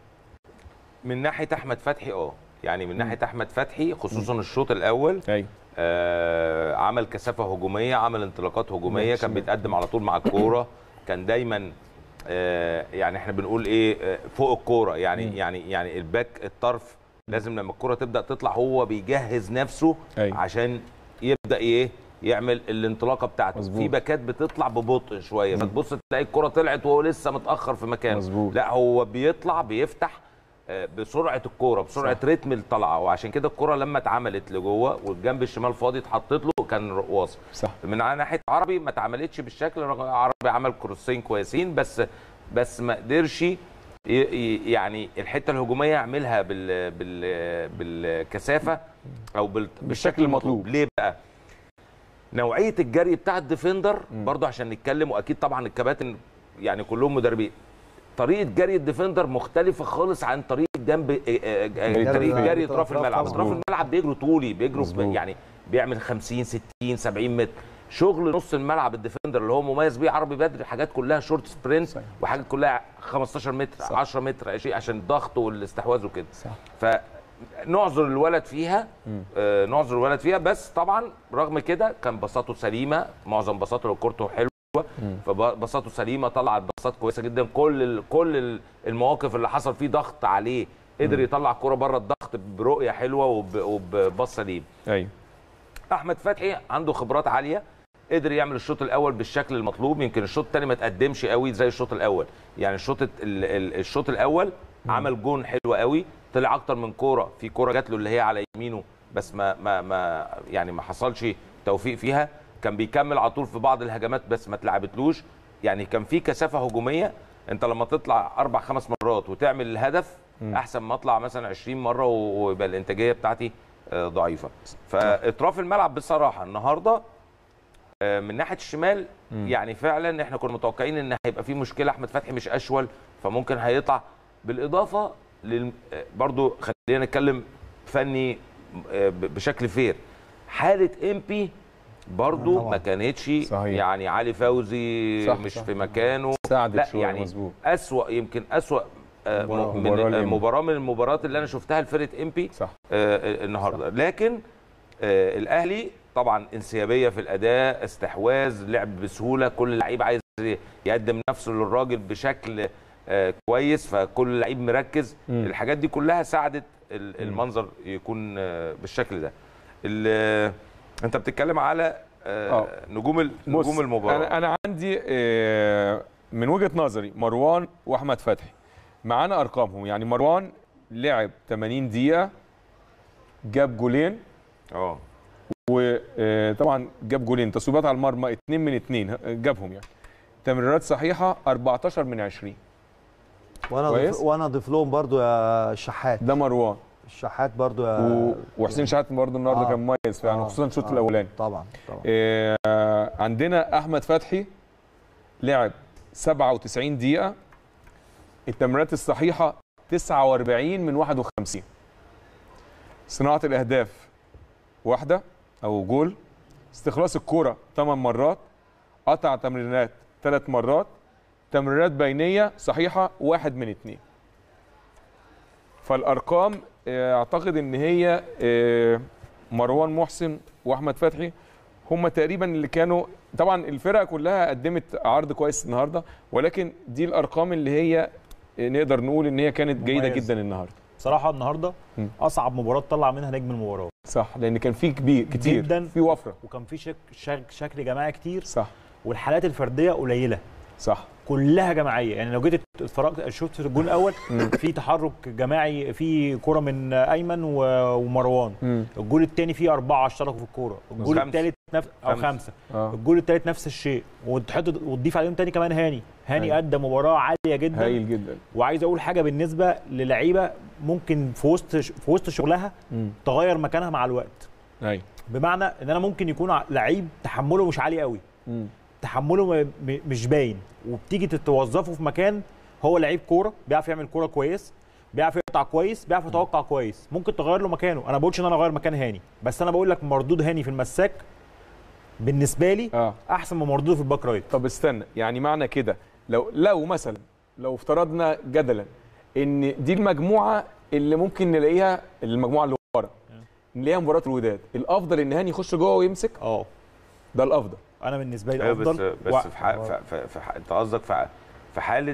من ناحيه احمد فتحي اه يعني من ناحيه احمد فتحي خصوصا الشوط الاول ايوه آه عمل كثافه هجوميه عمل انطلاقات هجوميه كان بيتقدم على طول مع الكوره كان دايما آه يعني احنا بنقول ايه آه فوق الكوره يعني يعني يعني الباك الطرف لازم لما الكوره تبدا تطلع هو بيجهز نفسه أيوة. عشان يبدا ايه يعمل الانطلاقه بتاعته مظبوط. في باكات بتطلع ببطء شويه فتبص تلاقي الكره طلعت وهو لسه متاخر في مكانه مظبوط. لا هو بيطلع بيفتح آه، بسرعه الكوره بسرعه صح. رتم الطلعه وعشان كده الكوره لما اتعملت لجوه والجنب الشمال فاضي اتحطت له كان واصل صح من على ناحيه عربي ما اتعملتش بالشكل رغم عربي عمل كروسين كويسين بس بس ما قدرش ي- ي- يعني الحته الهجوميه يعملها بال بال بالكثافه او بال بالشكل المطلوب ليه بقى نوعيه الجري بتاع الديفندر برضه عشان نتكلم واكيد طبعا الكباتن يعني كلهم مدربين طريقه جري الديفندر مختلفه خالص عن طريقه جنب آه، آه، آه، جري طريقه الدفاع. جري اطراف الملعب اطراف مظبوط. الملعب بيجروا طولي بيجروا في- مظبوط. يعني بيعمل 50 60 70 متر شغل نص الملعب الديفندر اللي هو مميز بيه عربي بدري حاجات كلها شورت سبرنت صحيح. وحاجات كلها 15 متر صح. 10 متر شيء عشان الضغط والاستحواذ وكده صح فنعذر الولد فيها مم. آه نعذر الولد فيها بس طبعا رغم كده كان بساطته سليمه معظم بساطته كورته حلوه مم. فبساطته سليمه طلعت بساط كويسه جدا كل ال كل ال المواقف اللي حصل فيه ضغط عليه قدر يطلع الكوره بره الضغط برؤيه حلوه وب- وبباص سليم ايوه احمد فتحي عنده خبرات عاليه قدر يعمل الشوط الاول بالشكل المطلوب يمكن الشوط الثاني ما تقدمش قوي زي الشوط الاول يعني الشوط ال- ال- الشوط الاول عمل جون حلو قوي طلع اكتر من كوره في كوره جات له اللي هي على يمينه بس ما ما ما يعني ما حصلش توفيق فيها كان بيكمل على طول في بعض الهجمات بس ما اتلعبتلوش يعني كان في كثافه هجوميه انت لما تطلع اربع خمس مرات وتعمل الهدف احسن ما اطلع مثلا 20 مره و- ويبقى الانتاجيه بتاعتي آه، ضعيفه فاطراف الملعب بصراحه النهارده آه، من ناحيه الشمال يعني فعلا احنا كنا متوقعين ان هيبقى في مشكله احمد فتحي مش اشول فممكن هيقطع بالاضافه لل... برضو خلينا نتكلم فني آه، ب- بشكل فير حاله امبي برضو طبعاً. ما كانتش صحيح. يعني علي فوزي صح، مش صح. في مكانه ساعدت لا شويه يعني مظبوط اسوا يمكن اسوا آه، مباراة- م- مباراة من الإمبي. مباراه من المباريات اللي انا شفتها لفرقه امبي صح آه، النهارده لكن آه، الاهلي طبعا انسيابيه في الاداء استحواذ لعب بسهوله كل لعيب عايز يقدم نفسه للراجل بشكل آه، كويس فكل لعيب مركز مم. الحاجات دي كلها ساعدت ال- المنظر يكون آه، بالشكل ده ال- انت بتتكلم على آه، آه. نجوم ال- بص، نجوم المباراه انا انا عندي آه، من وجهه نظري مروان واحمد فتحي معانا ارقامهم يعني مروان لعب 80 دقيقه جاب جولين اه وطبعا جاب جولين تصويبات على المرمى 2 من 2 جابهم يعني تمريرات صحيحه 14 من 20 وانا كويس. ضيف وانا اضيف لهم برضو يا الشحات ده مروان الشحات برضو يا و... وحسين شحات برضه النهارده آه. كان مميز فعلا آه، خصوصا الشوط آه. الاولاني طبعا طبعا آه، عندنا احمد فتحي لعب 97 دقيقه التمريرات الصحيحه 49 من 51 صناعه الاهداف واحده او جول استخلاص الكوره 8 مرات قطع تمريرات 3 مرات تمريرات بينيه صحيحه واحد من اتنين فالارقام آه، اعتقد ان هي آه، مروان محسن واحمد فتحي هم تقريبا اللي كانوا طبعا الفرقه كلها قدمت عرض كويس النهارده ولكن دي الارقام اللي هي آه، نقدر نقول ان هي كانت جيده مميز. جدا النهارده بصراحه النهارده مم. اصعب مباراه طلع منها نجم المباراه صح لان كان في كبير كتير جداً. في وفره وكان في شك شك شكل جماعي كتير صح والحالات الفرديه قليله صح كلها جماعيه يعني لو جيت اتفرجت شفت الجول الاول مم. في تحرك جماعي في كره من ايمن و- ومروان مم. الجول الثاني فيه اربعه اشتركوا في الكوره الجول خمسة. الثالث نفس او خمسة. خمسه اه الجول الثالث نفس الشيء وتحط وتضيف عليهم تاني كمان هاني هاني أيوة. ادى مباراه عاليه جدا هايل جدا وعايز اقول حاجه بالنسبه للعيبه ممكن في وسط في وسط شغلها مم. تغير مكانها مع الوقت ايوه بمعنى ان انا ممكن يكون ع- لعيب تحمله مش عالي قوي مم. تحمله م- م- مش باين وبتيجي تتوظفه في مكان هو لعيب كوره بيعرف يعمل كوره كويس بيعرف يقطع كويس بيعرف يتوقع كويس ممكن تغير له مكانه انا بقولش ان انا اغير مكان هاني بس انا بقول لك مردود هاني في المساك بالنسبه لي اه احسن من مردوده في الباك رايت طب استنى يعني معنى كده لو لو مثلا لو افترضنا جدلا ان دي المجموعه اللي ممكن نلاقيها المجموعه اللي ورا نلاقيها مباراه الوداد الافضل ان هاني يخش جوه ويمسك اه ده الافضل انا بالنسبه لي أيوة بس افضل بس و- في, ح... في, في, في ح... انت قصدك في, ح... في حاله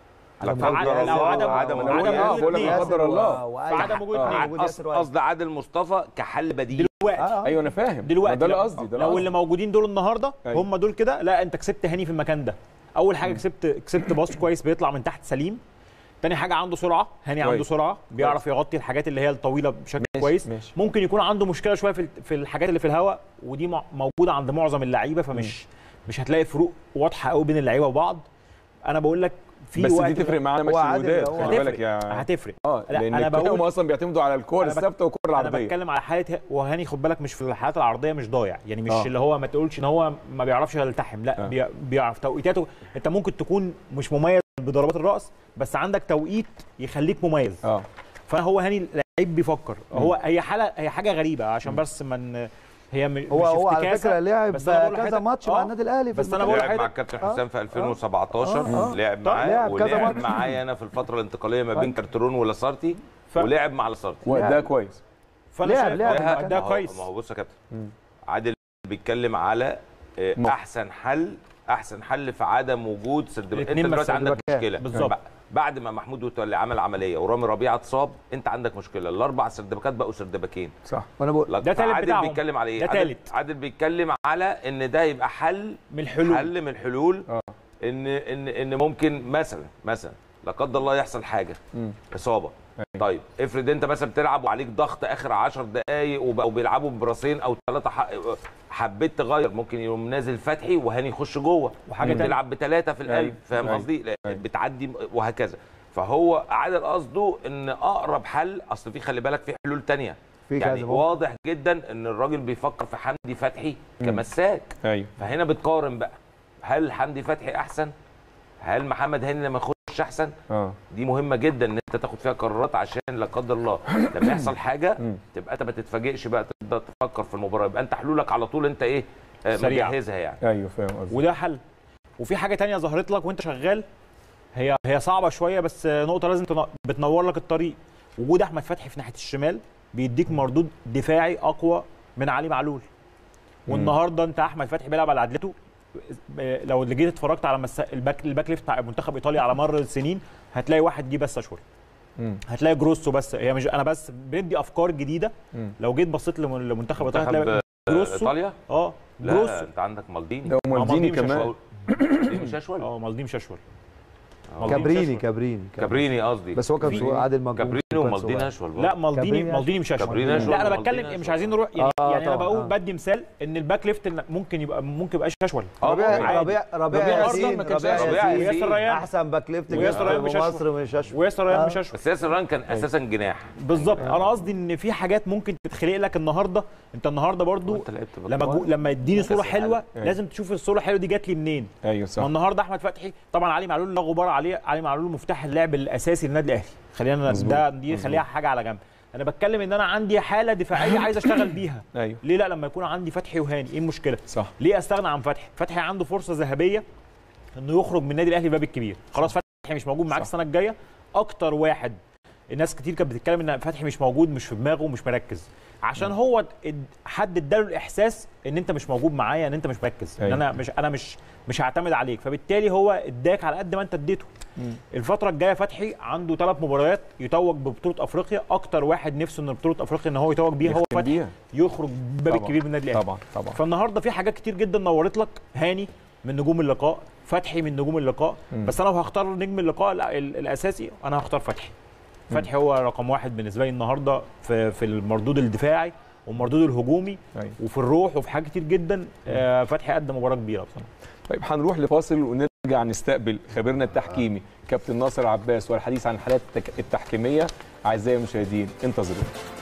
لا في قدر عدم- الله لو عدم- عدم لو وجود عدم اه وجود بقول لك اتنين. لا قدر الله في عدم وجود آه. اتنين. قصد قصد عادل مصطفى كحل بديل دلوقتي آه. ايوه انا فاهم دلوقتي ده اللي لو- قصدي ده اللي لو قصدي. اللي موجودين دول النهارده أيوة. هم دول كده لا انت كسبت هاني في المكان ده اول حاجه كسبت كسبت باص كويس بيطلع من تحت سليم تاني حاجه عنده سرعه هاني عنده كويس. سرعه بيعرف يغطي الحاجات اللي هي الطويله بشكل ماشي، كويس ماشي. ممكن يكون عنده مشكله شويه في في الحاجات اللي في الهواء ودي مع- موجوده عند معظم اللعيبه فمش مش هتلاقي فروق واضحه قوي بين اللعيبه وبعض انا بقول لك في بس وقت دي تفرق معانا هو ماتش عادل الوداد هو- خلي بالك هتفرق يا هتفرق اه لا، لان أنا الكورة بقول- هم اصلا بيعتمدوا على الكور أنا بك- الثابته والكور انا العرضيه بتكلم على حاله ه- وهاني خد بالك مش في الحالات العرضيه مش ضايع يعني مش آه. اللي هو ما تقولش ان هو ما بيعرفش يلتحم لا آه. بي- بيعرف توقيتاته انت ممكن تكون مش مميز بضربات الراس بس عندك توقيت يخليك مميز اه فهو هاني لعيب بيفكر هو هي حاله هي حاجه غريبه عشان بس من هي م- هو مش هو على افتكاسة، فكره لعب بس أنا بقول كذا لحضرتك- ماتش مع آه. النادي الاهلي في بس أنا المكان. بقول لعب مع لحضرتك- الكابتن حسام في 2017 آه. لعب معاه لعب كذا ولعب ماتش. معايا انا في الفتره الانتقاليه ما بين كارترون ولاسارتي ف- ولعب مع لاسارتي وده كويس فانا لعب- شايف لعب ده- المكان. ده ما هو- كويس ما هو بص يا كابتن عادل بيتكلم على آه، نقطة. احسن حل احسن حل في عدم وجود سرد باك. انت الاتنين دلوقتي بس عندك سرد باكات. مشكله بالظبط. ب- بعد ما محمود متولي عمل عمليه ورامي ربيعه اتصاب انت عندك مشكله الاربع سردباكات بقوا سردباكين صح وانا بقول لا، ده تالت فعادل بتاعهم. بيتكلم على ايه ده عادل- تالت. عادل بيتكلم على ان ده يبقى حل من الحلول حل من الحلول آه. ان ان ان ممكن مثلا مثلا لا قدر الله يحصل حاجه مم. اصابه أيوة. طيب افرض انت مثلا بتلعب وعليك ضغط اخر 10 دقائق وبقوا بيلعبوا براسين او ثلاثه حبيت تغير ممكن يقوم نازل فتحي وهاني يخش جوه وحاجة ممكن تانية. تلعب بثلاثه في القلب أيوة. فاهم أيوة. قصدي لا، أيوة. بتعدي وهكذا فهو عادل قصده ان اقرب حل اصل في خلي بالك في حلول تانية في يعني كذا ممكن. واضح جدا ان الراجل بيفكر في حمدي فتحي كمساك ايوه فهنا بتقارن بقى هل حمدي فتحي احسن هل محمد هاني لما يخش مش احسن اه دي مهمه جدا ان انت تاخد فيها قرارات عشان لا قدر الله لما يحصل حاجه تبقى انت ما تتفاجئش بقى تبدا تفكر في المباراه يبقى انت حلولك على طول انت ايه آه، سريعة. مجهزها يعني ايوه فاهم قصدي وده حل وفي حاجه تانية ظهرت لك وانت شغال هي هي صعبه شويه بس نقطه لازم تن- بتنور لك الطريق وجود احمد فتحي في ناحيه الشمال بيديك مردود دفاعي اقوى من علي معلول والنهارده انت احمد فتحي بيلعب على عدلته ب- لو اللي جيت اتفرجت على مس... الباك الباك ليفت بتاع منتخب ايطاليا على مر السنين هتلاقي واحد جه بس اشول مم. هتلاقي جروسو بس هي مش انا بس بندي افكار جديده مم. لو جيت بصيت لم- لمنتخب ايطاليا منتخب هتلاقي آه، جروسو ايطاليا اه لا جروسو انت عندك مالديني ده مالديني مالديني مش كمان هشوال. مالديني مش اشول اه مالديني مش اشول آه. مالديني كابريني شاشوال. كابريني كابريني قصدي بس هو كان في- صغير عادل مجهول كابريني كان ومالديني صغير. اشول برضه. لا مالديني كابريني مالديني مش اشول كابريني أشول لا انا ومالديني بتكلم أشول. مش عايزين نروح يعني, آه، يعني انا طبعاً، بقول آه. بدي مثال ان الباك ليفت إن ممكن يبقى ممكن يبقاش اشول ربيع عادي. ربيع ربيع ربيع أصلاً ياسين ما كانش ربيع أشول. ياسين وياسر ريان احسن باك ليفت وياسر ريان مش في أشول. مصر مش اشول وياسر ريان آه. مش اشول بس ياسر ران كان اساسا جناح بالظبط انا قصدي ان في حاجات ممكن تتخلق لك النهارده انت النهارده برضو وانت لعبت لما جو... بالكوره. لما يديني صوره كأس حلوه العالم. لازم تشوف الصوره الحلوه دي جات لي منين ايوه ما صح النهارده احمد فتحي طبعا علي معلول لا غبار عليه علي معلول مفتاح اللعب الاساسي للنادي الاهلي خلينا مظبوط. ده دي خليها حاجه على جنب انا بتكلم ان انا عندي حاله دفاعيه عايز اشتغل بيها ايوه ليه لا لما يكون عندي فتحي وهاني ايه المشكله صح ليه استغنى عن فتحي فتحي عنده فرصه ذهبيه انه يخرج من النادي الاهلي باب الكبير خلاص فتحي مش موجود معاك صح. السنه الجايه اكتر واحد الناس كتير كانت بتتكلم ان فتحي مش موجود مش في دماغه مش مركز عشان هو اد- حد اداله الاحساس ان انت مش موجود معايا ان انت مش مركز ان أيوة. انا مش انا مش مش هعتمد عليك فبالتالي هو اداك على قد ما انت اديته الفتره الجايه فتحي عنده ثلاث مباريات يتوج ببطوله افريقيا اكتر واحد نفسه ان بطوله افريقيا ان هو يتوج بيها هو يختم فتحي بيها. يخرج باب طبعاً. الكبير من النادي الاهلي طبعا طبعا فالنهارده في حاجات كتير جدا نورت لك هاني من نجوم اللقاء فتحي من نجوم اللقاء مم. بس انا لو هختار نجم اللقاء ال- ال- الاساسي انا هختار فتحي فتحي هو رقم واحد بالنسبه لي النهارده في في المردود الدفاعي والمردود الهجومي أيوة. وفي الروح وفي حاجات كتير جدا آه، فتحي قدم مباراه كبيره بصراحه طيب هنروح لفاصل ونرجع نستقبل خبيرنا التحكيمي كابتن ناصر عباس والحديث عن الحالات التك- التحكيميه اعزائي المشاهدين انتظرونا